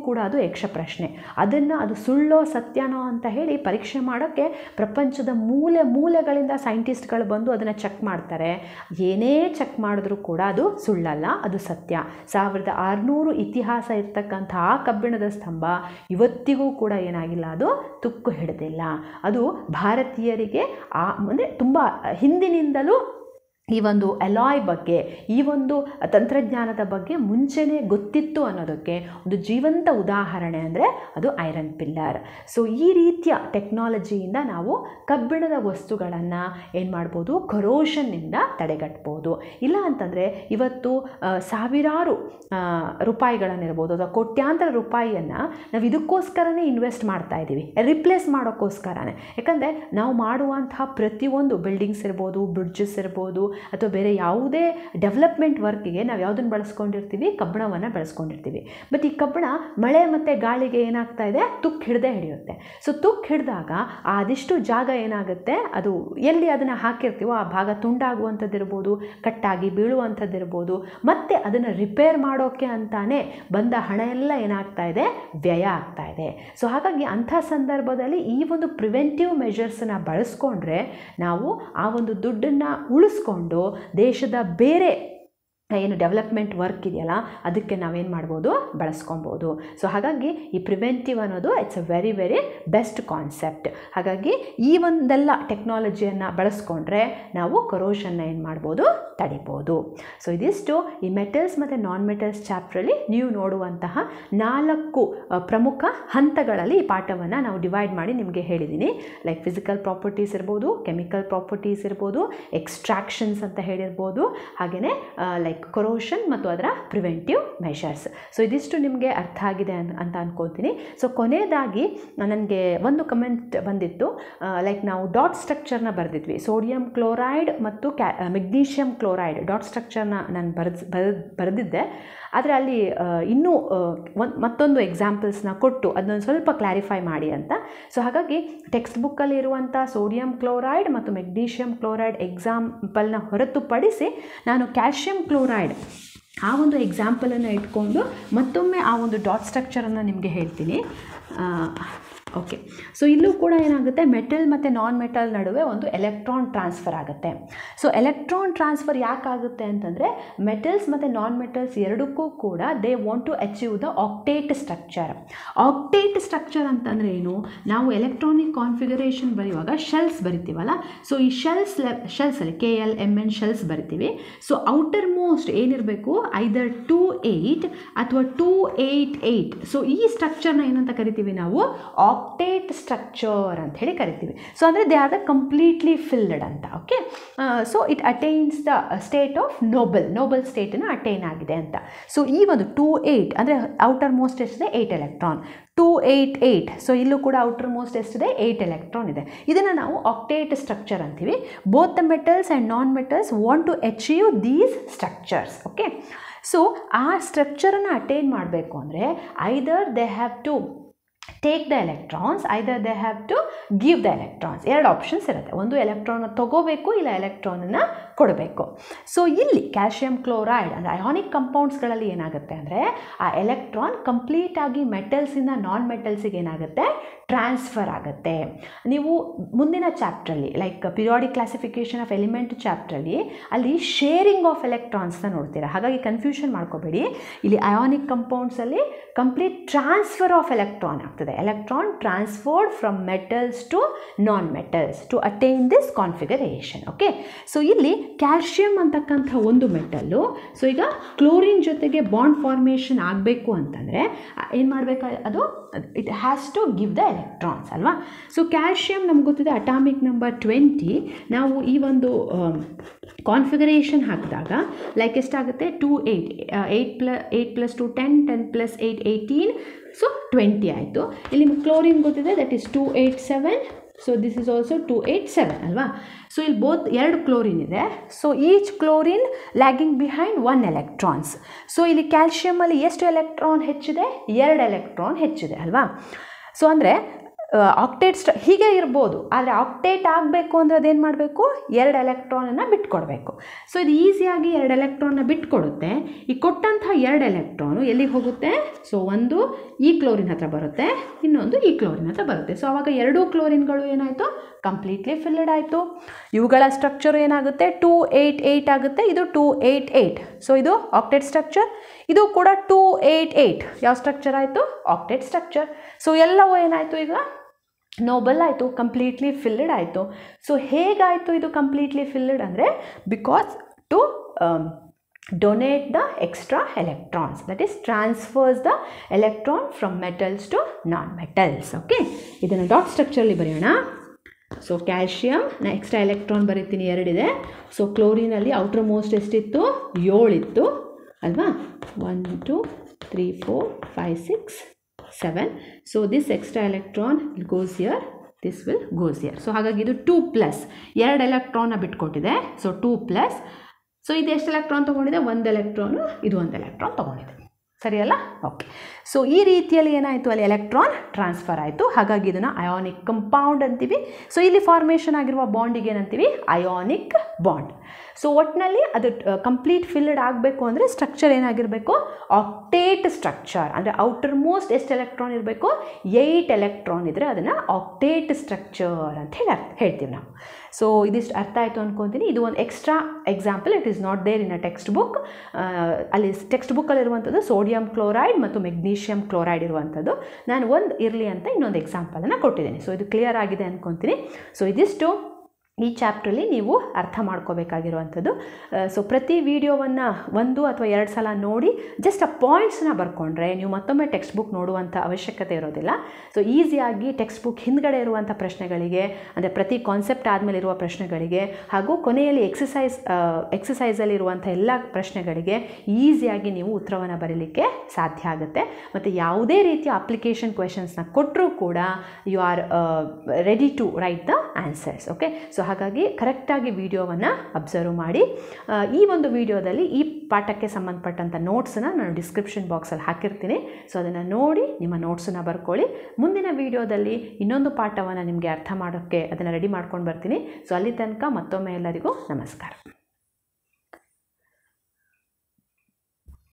ಯಕ್ಷ ಪ್ರಶ್ನೆ ಅದನ್ನು ಅದು ಸುಳ್ಳೋ ಸತ್ಯನೋ ಅಂತ ಹೇಳಿ ಪರೀಕ್ಷೆ ಮಾಡೋಕ್ಕೆ ಪ್ರಪಂಚದ ಮೂಲೆ ಮೂಲೆಗಳಿಂದ ಸೈಂಟಿಸ್ಟ್ಗಳು ಬಂದು ಅದನ್ನು ಚೆಕ್ ಮಾಡ್ತಾರೆ ಏನೇ ಚೆಕ್ ಮಾಡಿದ್ರೂ ಕೂಡ ಅದು ಸುಳ್ಳಲ್ಲ ಅದು ಸತ್ಯ ಸಾವಿರದ ಆರುನೂರು ಇತಿಹಾಸ ಇರ್ತಕ್ಕಂಥ ಆ ಕಬ್ಬಿಣದ ಸ್ತಂಭ ಇವತ್ತಿಗೂ ಕೂಡ ಏನಾಗಿಲ್ಲ ಅದು ತುಕ್ಕು ಹಿಡಿದಿಲ್ಲ ಅದು ಭಾರತೀಯರಿಗೆ ಆ ಅಂದರೆ ತುಂಬ ಹಿಂದಿನಿಂದಲೂ ಈ ಒಂದು ಅಲಾಯ್ ಬಗ್ಗೆ ಈ ಒಂದು ತಂತ್ರಜ್ಞಾನದ ಬಗ್ಗೆ ಮುಂಚೆನೇ ಗೊತ್ತಿತ್ತು ಅನ್ನೋದಕ್ಕೆ ಒಂದು ಜೀವಂತ ಉದಾಹರಣೆ ಅಂದರೆ ಅದು ಐರನ್ ಪಿಲ್ಲರ್ ಸೊ ಈ ರೀತಿಯ ಟೆಕ್ನಾಲಜಿಯಿಂದ ನಾವು ಕಬ್ಬಿಣದ ವಸ್ತುಗಳನ್ನು ಏನು ಮಾಡ್ಬೋದು ಕರೋಷನ್ನಿಂದ ತಡೆಗಟ್ಬೋದು ಇಲ್ಲ ಅಂತಂದರೆ ಇವತ್ತು ಆ, ಸಾವಿರಾರು ಆ, ರೂಪಾಯಿಗಳನ್ನಿರ್ಬೋದು ಅಥವಾ ಕೋಟ್ಯಾಂತರ ರೂಪಾಯಿಯನ್ನು ನಾವು ಇದಕ್ಕೋಸ್ಕರನೇ ಇನ್ವೆಸ್ಟ್ ಮಾಡ್ತಾ ಇದ್ದೀವಿ ರಿಪ್ಲೇಸ್ ಮಾಡೋಕ್ಕೋಸ್ಕರನೇ ಯಾಕಂದರೆ ನಾವು ಮಾಡುವಂತಹ ಪ್ರತಿಯೊಂದು ಬಿಲ್ಡಿಂಗ್ಸ್ ಇರ್ಬೋದು ಬ್ರಿಡ್ಜಸ್ ಇರ್ಬೋದು ಅಥವಾ ಬೇರೆ ಯಾವುದೇ ಡೆವಲಪ್ಮೆಂಟ್ ವರ್ಕಿಗೆ ನಾವು ಯಾವುದನ್ನು ಬಳಸ್ಕೊಂಡಿರ್ತೀವಿ ಕಬ್ಬಣವನ್ನು ಬಳಸ್ಕೊಂಡಿರ್ತೀವಿ ಬಟ್ ಈ ಕಬ್ಬಣ ಮಳೆ ಮತ್ತು ಗಾಳಿಗೆ ಏನಾಗ್ತಾ ಇದೆ ತುಕ್ಕು ಹಿಡ್ದೇ ಹಿಡಿಯುತ್ತೆ ಸೊ ತುಕ್ಕು ಹಿಡಿದಾಗ ಆ ಅದಿಷ್ಟು ಜಾಗ ಏನಾಗುತ್ತೆ ಅದು ಎಲ್ಲಿ ಅದನ್ನು ಹಾಕಿರ್ತೀವೋ ಆ ಭಾಗ ತುಂಡಾಗುವಂಥದ್ದಿರ್ಬೋದು ಕಟ್ಟಾಗಿ ಬೀಳುವಂಥದ್ದಿರ್ಬೋದು ಮತ್ತು ಅದನ್ನು ರಿಪೇರ್ ಮಾಡೋಕ್ಕೆ ಅಂತಾನೆ ಬಂದ ಹಣ ಎಲ್ಲ ಏನಾಗ್ತಾ ಇದೆ ವ್ಯಯ ಆಗ್ತಾ ಇದೆ ಸೊ ಹಾಗಾಗಿ ಅಂಥ ಸಂದರ್ಭದಲ್ಲಿ ಈ ಒಂದು ಪ್ರಿವೆಂಟಿವ್ ಮೆಷರ್ಸನ್ನ ಬಳಸ್ಕೊಂಡ್ರೆ ನಾವು ಆ ಒಂದು ದುಡ್ಡನ್ನು ಉಳಿಸ್ಕೊಂಡು ದೇಶದ ಬೇರೆ ಏನು ಡೆವಲಪ್ಮೆಂಟ್ ವರ್ಕ್ ಇದೆಯಲ್ಲ ಅದಕ್ಕೆ ನಾವೇನು ಮಾಡ್ಬೋದು ಬಳಸ್ಕೊಬೋದು ಸೊ ಹಾಗಾಗಿ ಈ ಪ್ರಿವೆಂಟಿವ್ ಅನ್ನೋದು it's a very very best concept ಹಾಗಾಗಿ ಈ ಒಂದೆಲ್ಲ ಟೆಕ್ನಾಲಜಿಯನ್ನು ಬಳಸ್ಕೊಂಡ್ರೆ ನಾವು ಕರೋಷನ್ನ ಏನು ಮಾಡ್ಬೋದು ತಡಿಬೋದು ಸೊ ಇದಿಷ್ಟು ಈ ಮೆಟಲ್ಸ್ ಮತ್ತು ನಾನ್ ಮೆಟಲ್ಸ್ ಚಾಪ್ಟ್ರಲ್ಲಿ ನೀವು ನೋಡುವಂತಹ ನಾಲ್ಕು ಅ, ಪ್ರಮುಖ ಹಂತಗಳಲ್ಲಿ ಈ ಪಾಠವನ್ನು ನಾವು ಡಿವೈಡ್ ಮಾಡಿ ನಿಮಗೆ ಹೇಳಿದ್ದೀನಿ ಲೈಕ್ ಫಿಸಿಕಲ್ ಪ್ರಾಪರ್ಟೀಸ್ ಇರ್ಬೋದು ಕೆಮಿಕಲ್ ಪ್ರಾಪರ್ಟೀಸ್ ಇರ್ಬೋದು ಎಕ್ಸ್ಟ್ರಾಕ್ಷನ್ಸ್ ಅಂತ ಹೇಳಿರ್ಬೋದು ಹಾಗೆಯೇ ಲೈಕ್ ಕೊರೋಷನ್ ಮತ್ತು ಅದರ ಪ್ರಿವೆಂಟಿವ್ ಮೆಷರ್ಸ್ ಸೊ ಇದಿಷ್ಟು ನಿಮಗೆ ಅರ್ಥ ಆಗಿದೆ ಅನ್ ಅಂತ ಅನ್ಕೋತೀನಿ ಸೊ ಕೊನೆಯದಾಗಿ ನನಗೆ ಒಂದು ಕಮೆಂಟ್ ಬಂದಿತ್ತು ಲೈಕ್ ನಾವು ಡಾಟ್ ಸ್ಟ್ರಕ್ಚರ್ನ ಬರೆದಿದ್ವಿ ಸೋಡಿಯಂ ಕ್ಲೋರೈಡ್ ಮತ್ತು ಕ್ಯಾ ಮೆಗ್ನೀಷಿಯಂ ಕ್ಲೋರೈಡ್ ಡಾಟ್ ಸ್ಟ್ರಕ್ಚರ್ನ ನಾನು ಬರೆದ್ ಬರೆದ್ ಬರೆದಿದ್ದೆ ಆದರೆ ಅಲ್ಲಿ ಆ, ಇನ್ನೂ ಒಂದು ಮತ್ತೊಂದು ಎಕ್ಸಾಂಪಲ್ಸ್ನ ಕೊಟ್ಟು ಅದನ್ನೊಂದು ಸ್ವಲ್ಪ ಕ್ಲಾರಿಫೈ ಮಾಡಿ ಅಂತ ಸೊ ಹಾಗಾಗಿ ಟೆಕ್ಸ್ಟ್ ಬುಕ್ಕಲ್ಲಿ ಇರುವಂಥ ಸೋಡಿಯಂ ಕ್ಲೋರೈಡ್ ಮತ್ತು ಮೆಗ್ನೀಷಿಯಂ ಕ್ಲೋರೈಡ್ ಎಕ್ಸಾಂಪಲ್ನ ಹೊರತುಪಡಿಸಿ ನಾನು ಕ್ಯಾಲ್ಶಿಯಂ ಕ್ಲೋರೈಡ್ ಆ ಒಂದು ಎಕ್ಸಾಂಪಲನ್ನು ಇಟ್ಕೊಂಡು ಮತ್ತೊಮ್ಮೆ ಆ ಒಂದು ಡಾಟ್ ಸ್ಟ್ರಕ್ಚರನ್ನು ನಿಮಗೆ ಹೇಳ್ತೀನಿ ಓಕೆ ಸೊ ಇಲ್ಲೂ ಕೂಡ ಏನಾಗುತ್ತೆ ಮೆಟಲ್ ಮತ್ತು ನಾನ್ ಮೆಟಲ್ ನಡುವೆ ಒಂದು ಎಲೆಕ್ಟ್ರಾನ್ ಟ್ರಾನ್ಸ್ಫರ್ ಆಗುತ್ತೆ ಸೊ ಎಲೆಕ್ಟ್ರಾನ್ ಟ್ರಾನ್ಸ್ಫರ್ ಯಾಕಾಗುತ್ತೆ ಅಂತಂದರೆ ಮೆಟಲ್ಸ್ ಮತ್ತು ನಾನ್ ಮೆಟಲ್ಸ್ ಎರಡಕ್ಕೂ ಕೂಡ they want to achieve the octet structure octet structure ಅಂತಂದರೆ ಏನು ನಾವು ಎಲೆಕ್ಟ್ರಾನಿಕ್ ಕಾನ್ಫಿಗರೇಷನ್ ಬರೆಯುವಾಗ ಶೆಲ್ಸ್ ಬರಿತೀವಲ್ಲ ಸೊ ಈ ಶೆಲ್ಸ್ ಶೆಲ್ಸಲ್ಲಿ K L M N shells ಬರಿತೀವಿ ಸೊ ಔಟರ್ ಮೋಸ್ಟ್ ಏನಿರಬೇಕು ಐದರ್ ಟೂ ಏಯ್ಟ್ ಅಥವಾ ಟೂ ಏಯ್ಟ್ ಏಯ್ಟ್ ಸೊ ಈ ಸ್ಟ್ರಕ್ಚರ್ನ ಏನಂತ ಕರಿತೀವಿ ನಾವು ಆಕ್ಟೇಟ್ ಸ್ಟ್ರಕ್ಚರ್ ಅಂತ ಹೇಳಿ ಕರಿತೀವಿ ಸೊ ಅಂದರೆ they are the completely filled ಅಂತ okay so it attains the state of noble noble ಸ್ಟೇಟನ್ನು ಅಟೈನ್ ಆಗಿದೆ ಅಂತ ಸೊ ಈ ಒಂದು ಟೂ ಏಯ್ಟ್ ಅಂದರೆ ಔಟರ್ ಮೋಸ್ಟ್ ಎಷ್ಟಿದೆ eight electron two eight eight so ಇಲ್ಲೂ ಕೂಡ ಔಟರ್ ಮೋಸ್ಟ್ ಎಷ್ಟಿದೆ ಏಯ್ಟ್ ಎಲೆಕ್ಟ್ರಾನ್ ಇದೆ ಇದನ್ನು ನಾವು ಆಕ್ಟೇಟ್ ಸ್ಟ್ರಕ್ಚರ್ ಅಂತೀವಿ both the metals and non metals want to achieve these structures okay so ಆ ಸ್ಟ್ರಕ್ಚರನ್ನು ಅಟೈನ್ ಮಾಡಬೇಕು ಅಂದರೆ ಐದರ್ they have to take the electrons either they have to give the electrons ಎರಡು options ಇರುತ್ತೆ ಒಂದು ಎಲೆಕ್ಟ್ರಾನ್ನ ತಗೋಬೇಕು ಇಲ್ಲ ಎಲೆಕ್ಟ್ರಾನನ್ನು ಕೊಡಬೇಕು ಸೊ ಇಲ್ಲಿ ಕ್ಯಾಲ್ಶಿಯಂ ಕ್ಲೋರೈಡ್ ಅಂದರೆ ಅಯಾನಿಕ್ ಕಂಪೌಂಡ್ಸ್ಗಳಲ್ಲಿ ಏನಾಗುತ್ತೆ ಅಂದರೆ ಆ ಎಲೆಕ್ಟ್ರಾನ್ ಕಂಪ್ಲೀಟಾಗಿ ಮೆಟಲ್ಸಿಂದ ನಾನ್ ಮೆಟಲ್ಸಿಗೆ ಏನಾಗುತ್ತೆ ಟ್ರಾನ್ಸ್ಫರ್ ಆಗುತ್ತೆ ನೀವು ಮುಂದಿನ ಚಾಪ್ಟ್ರಲ್ಲಿ like periodic classification of element ಚಾಪ್ಟ್ರಲ್ಲಿ ಅಲ್ಲಿ ಶೇರಿಂಗ್ ಆಫ್ ಎಲೆಕ್ಟ್ರಾನ್ಸ್ನ ನೋಡ್ತೀರಾ ಹಾಗಾಗಿ ಕನ್ಫ್ಯೂಷನ್ ಮಾಡ್ಕೋಬೇಡಿ ಇಲ್ಲಿ ಅಯಾನಿಕ್ ಕಂಪೌಂಡ್ಸಲ್ಲಿ ಕಂಪ್ಲೀಟ್ ಟ್ರಾನ್ಸ್ಫರ್ ಆಫ್ ಎಲೆಕ್ಟ್ರಾನ್ ಆಗ್ತದೆ electron transferred from metals to non metals to attain this configuration okay so ಇಲ್ಲಿ ಕ್ಯಾಲ್ಶಿಯಂ ಅಂತಕ್ಕಂಥ ಒಂದು ಮೆಟಲ್ಲು ಸೊ ಈಗ ಕ್ಲೋರಿನ್ ಜೊತೆಗೆ ಬಾಂಡ್ ಫಾರ್ಮೇಷನ್ ಆಗಬೇಕು ಅಂತಂದರೆ ಏನು ಮಾಡಬೇಕು ಅದು it has to give the electrons ಅಲ್ವಾ ಸೊ ಕ್ಯಾಲ್ಶಿಯಂ ನಮ್ಗೆ ಗೊತ್ತಿದೆ ಅಟಾಮಿಕ್ ನಂಬರ್ ಟ್ವೆಂಟಿ ನಾವು ಈ ಒಂದು ಕಾನ್ಫಿಗರೇಷನ್ ಹಾಕಿದಾಗ ಲೈಕ್ ಎಷ್ಟಾಗುತ್ತೆ two eight eight plus eight plus two ten ten plus eight eighteen so twenty ಆಯಿತು ಇಲ್ಲಿ ನಿಮ್ಗೆ ಕ್ಲೋರಿನ್ ಗೊತ್ತಿದೆ that is two eight seven so this is also two eight seven ಅಲ್ವಾ ಸೊ ಇಲ್ಲಿ ಬೋತ್ ಎರಡು chlorine ಇದೆ so each chlorine lagging behind one electrons so ಇಲ್ಲಿ ಕ್ಯಾಲ್ಶಿಯಮಲ್ಲಿ ಎಷ್ಟು ಎಲೆಕ್ಟ್ರಾನ್ ಹೆಚ್ಚಿದೆ ಎರಡು ಎಲೆಕ್ಟ್ರಾನ್ ಹೆಚ್ಚಿದೆ ಅಲ್ವಾ ಸೊ ಅಂದರೆ ಆಕ್ಟೇಟ್ ಸ್ಟ ಹೀಗೆ ಇರ್ಬೋದು ಆದರೆ ಆಕ್ಟೇಟ್ ಆಗಬೇಕು ಅಂದರೆ ಅದೇನು ಮಾಡಬೇಕು ಎರಡು ಎಲೆಕ್ಟ್ರಾನನ್ನು ಬಿಟ್ಕೊಡ್ಬೇಕು ಸೊ ಇದು ಈಸಿಯಾಗಿ ಎರಡು ಎಲೆಕ್ಟ್ರಾನ್ನ ಬಿಟ್ಕೊಡುತ್ತೆ ಈ ಕೊಟ್ಟಂಥ ಎರಡು ಎಲೆಕ್ಟ್ರಾನು ಎಲ್ಲಿಗೆ ಹೋಗುತ್ತೆ ಸೊ ಒಂದು ಈ ಕ್ಲೋರಿನ್ ಹತ್ರ ಬರುತ್ತೆ ಇನ್ನೊಂದು ಈ ಕ್ಲೋರಿನ್ ಹತ್ರ ಬರುತ್ತೆ ಸೊ ಆವಾಗ ಎರಡೂ ಕ್ಲೋರಿನ್ಗಳು ಏನಾಯಿತು ಕಂಪ್ಲೀಟ್ಲಿ ಫಿಲ್ಡ್ ಆಯಿತು ಇವುಗಳ ಸ್ಟ್ರಕ್ಚರ್ ಏನಾಗುತ್ತೆ ಟೂ ಏಯ್ಟ್ ಏಯ್ಟ್ ಆಗುತ್ತೆ ಇದು ಟೂ ಏಯ್ಟ್ ಏಯ್ಟ್ ಸೊ ಇದು ಆಕ್ಟೇಟ್ ಸ್ಟ್ರಕ್ಚರ್ ಇದು ಕೂಡ ಟೂ ಏಯ್ಟ್ ಏಯ್ಟ್ ಯಾವ ಸ್ಟ್ರಕ್ಚರ್ ಆಯಿತು ಆಕ್ಟೇಟ್ ಸ್ಟ್ರಕ್ಚರ್ ಸೊ ಎಲ್ಲವೂ ಏನಾಯಿತು ಈಗ ನೋಬಲ್ ಆಯಿತು ಕಂಪ್ಲೀಟ್ಲಿ ಫಿಲ್ಡ್ ಆಯಿತು ಸೊ ಹೇಗಾಯಿತು ಇದು ಕಂಪ್ಲೀಟ್ಲಿ ಫಿಲ್ಡ್ ಅಂದರೆ because to donate the extra electrons that is transfers the electron from metals to non metals okay ಇದನ್ನು ಡಾಟ್ ಸ್ಟ್ರಕ್ಚರಲ್ಲಿ ಬರೆಯೋಣ ಸೊ ಕ್ಯಾಲ್ಶಿಯಮ್ ನಾ ಎಕ್ಸ್ಟ್ರಾ ಎಲೆಕ್ಟ್ರಾನ್ ಬರೀತೀನಿ ಎರಡಿದೆ ಸೊ ಕ್ಲೋರಿನಲ್ಲಿ ಔಟರ್ ಮೋಸ್ಟ್ ಎಷ್ಟಿತ್ತು ಏಳಿತ್ತು ಅಲ್ವಾ one two three four five six seven so this extra electron goes here this will goes here so ಹಾಗಾಗಿ ಇದು ಟೂ ಪ್ಲಸ್ ಎರಡು ಎಲೆಕ್ಟ್ರಾನ್ನ ಬಿಟ್ಕೊಟ್ಟಿದೆ ಸೊ ಟೂ ಪ್ಲಸ್ ಸೊ ಇದು ಎಷ್ಟು ಎಲೆಕ್ಟ್ರಾನ್ ತೊಗೊಂಡಿದೆ ಒಂದು ಎಲೆಕ್ಟ್ರಾನು ಇದು ಒಂದು ಎಲೆಕ್ಟ್ರಾನ್ ತೊಗೊಂಡಿದೆ ಸರಿಯಲ್ಲ ಓಕೆ ಸೊ ಈ ರೀತಿಯಲ್ಲಿ ಏನಾಯಿತು ಅಲ್ಲಿ ಎಲೆಕ್ಟ್ರಾನ್ ಟ್ರಾನ್ಸ್ಫರ್ ಆಯಿತು ಹಾಗಾಗಿ ಇದನ್ನು ಅಯಾನಿಕ್ ಕಂಪೌಂಡ್ ಅಂತೀವಿ ಸೊ ಇಲ್ಲಿ ಫಾರ್ಮೇಷನ್ ಆಗಿರುವ ಬಾಂಡಿಗೆ ಏನಂತೀವಿ ಅಯಾನಿಕ್ ಬಾಂಡ್ ಸೊ ಒಟ್ಟಿನಲ್ಲಿ ಅದು ಕಂಪ್ಲೀಟ್ ಫಿಲ್ಡ್ ಆಗಬೇಕು ಅಂದರೆ ಸ್ಟ್ರಕ್ಚರ್ ಏನಾಗಿರಬೇಕು ಆಕ್ಟೇಟ್ ಸ್ಟ್ರಕ್ಚರ್ ಅಂದರೆ ಔಟರ್ ಮೋಸ್ಟ್ ಎಷ್ಟು ಎಲೆಕ್ಟ್ರಾನ್ ಇರಬೇಕು ಏಯ್ಟ್ ಎಲೆಕ್ಟ್ರಾನ್ ಇದ್ದರೆ ಅದನ್ನು ಆಕ್ಟೇಟ್ ಸ್ಟ್ರಕ್ಚರ್ ಅಂತ ಹೇಳಿ ಅರ್ಥ ಹೇಳ್ತೀವಿ ನಾವು ಸೊ ಇದಿಷ್ಟು ಅರ್ಥ ಆಯಿತು ಅಂದ್ಕೊತೀನಿ ಇದು ಒಂದು extra example it is not there in a textbook ಅಲ್ಲಿ ಟೆಕ್ಸ್ಟ್ ಬುಕ್ಕಲ್ಲಿರುವಂಥದ್ದು ಸೋಡಿಯಂ ಕ್ಲೋರೈಡ್ ಮತ್ತು ಮೆಗ್ನೀಷಿಯಂ ಕ್ಲೋರೈಡ್ ಇರುವಂಥದ್ದು ನಾನು ಒಂದು ಇರಲಿ ಅಂತ ಇನ್ನೊಂದು ಎಕ್ಸಾಂಪಲನ್ನು ಕೊಟ್ಟಿದ್ದೀನಿ ಸೊ ಇದು ಕ್ಲಿಯರ್ ಆಗಿದೆ ಅಂದ್ಕೊತೀನಿ ಸೊ ಇದಿಷ್ಟು ಈ ಚಾಪ್ಟ್ರಲ್ಲಿ ನೀವು ಅರ್ಥ ಮಾಡ್ಕೋಬೇಕಾಗಿರುವಂಥದ್ದು ಸೊ ಪ್ರತಿ ವಿಡಿಯೋವನ್ನು ಒಂದು ಅಥವಾ ಎರಡು ಸಲ ನೋಡಿ ಜಸ್ಟ್ ಆ ಪಾಯಿಂಟ್ಸ್ನ ಬರ್ಕೊಂಡ್ರೆ ನೀವು ಮತ್ತೊಮ್ಮೆ ಟೆಕ್ಸ್ಟ್ ಬುಕ್ ನೋಡುವಂಥ ಅವಶ್ಯಕತೆ ಇರೋದಿಲ್ಲ ಸೊ ಈಸಿಯಾಗಿ ಟೆಕ್ಸ್ಟ್ ಬುಕ್ ಹಿಂದ್ಗಡೆ ಇರುವಂಥ ಪ್ರಶ್ನೆಗಳಿಗೆ ಅಂದರೆ ಪ್ರತಿ ಕಾನ್ಸೆಪ್ಟ್ ಆದಮೇಲೆ ಇರುವ ಪ್ರಶ್ನೆಗಳಿಗೆ ಹಾಗೂ ಕೊನೆಯಲ್ಲಿ ಎಕ್ಸಸೈಸ್ ಎಕ್ಸಸೈಸಲ್ಲಿ ಇರುವಂಥ ಎಲ್ಲ ಪ್ರಶ್ನೆಗಳಿಗೆ ಈಸಿಯಾಗಿ ನೀವು ಉತ್ತರವನ್ನು ಬರೀಲಿಕ್ಕೆ ಸಾಧ್ಯ ಆಗುತ್ತೆ ಮತ್ತು ಯಾವುದೇ ರೀತಿಯ ಅಪ್ಲಿಕೇಶನ್ ಕ್ವೆಶನ್ಸ್ನ ಕೊಟ್ಟರೂ ಕೂಡ you are ready to write the answers okay so ಹಾಗಾಗಿ ಕರೆಕ್ಟಾಗಿ ವಿಡಿಯೋವನ್ನು ಅಬ್ಸರ್ವ್ ಮಾಡಿ ಈ ಒಂದು ವಿಡಿಯೋದಲ್ಲಿ ಈ ಪಾಠಕ್ಕೆ ಸಂಬಂಧಪಟ್ಟಂಥ ನೋಟ್ಸನ್ನು ನಾನು ಡಿಸ್ಕ್ರಿಪ್ಷನ್ ಬಾಕ್ಸಲ್ಲಿ ಹಾಕಿರ್ತೀನಿ ಸೊ ಅದನ್ನು ನೋಡಿ ನಿಮ್ಮ ನೋಟ್ಸನ್ನು ಬರ್ಕೊಳ್ಳಿ ಮುಂದಿನ ವಿಡಿಯೋದಲ್ಲಿ ಇನ್ನೊಂದು ಪಾಠವನ್ನು ನಿಮಗೆ ಅರ್ಥ ಮಾಡೋಕ್ಕೆ ಅದನ್ನು ರೆಡಿ ಮಾಡ್ಕೊಂಡು ಬರ್ತೀನಿ ಸೊ ಅಲ್ಲಿ ತನಕ ಮತ್ತೊಮ್ಮೆ ಎಲ್ಲರಿಗೂ ನಮಸ್ಕಾರ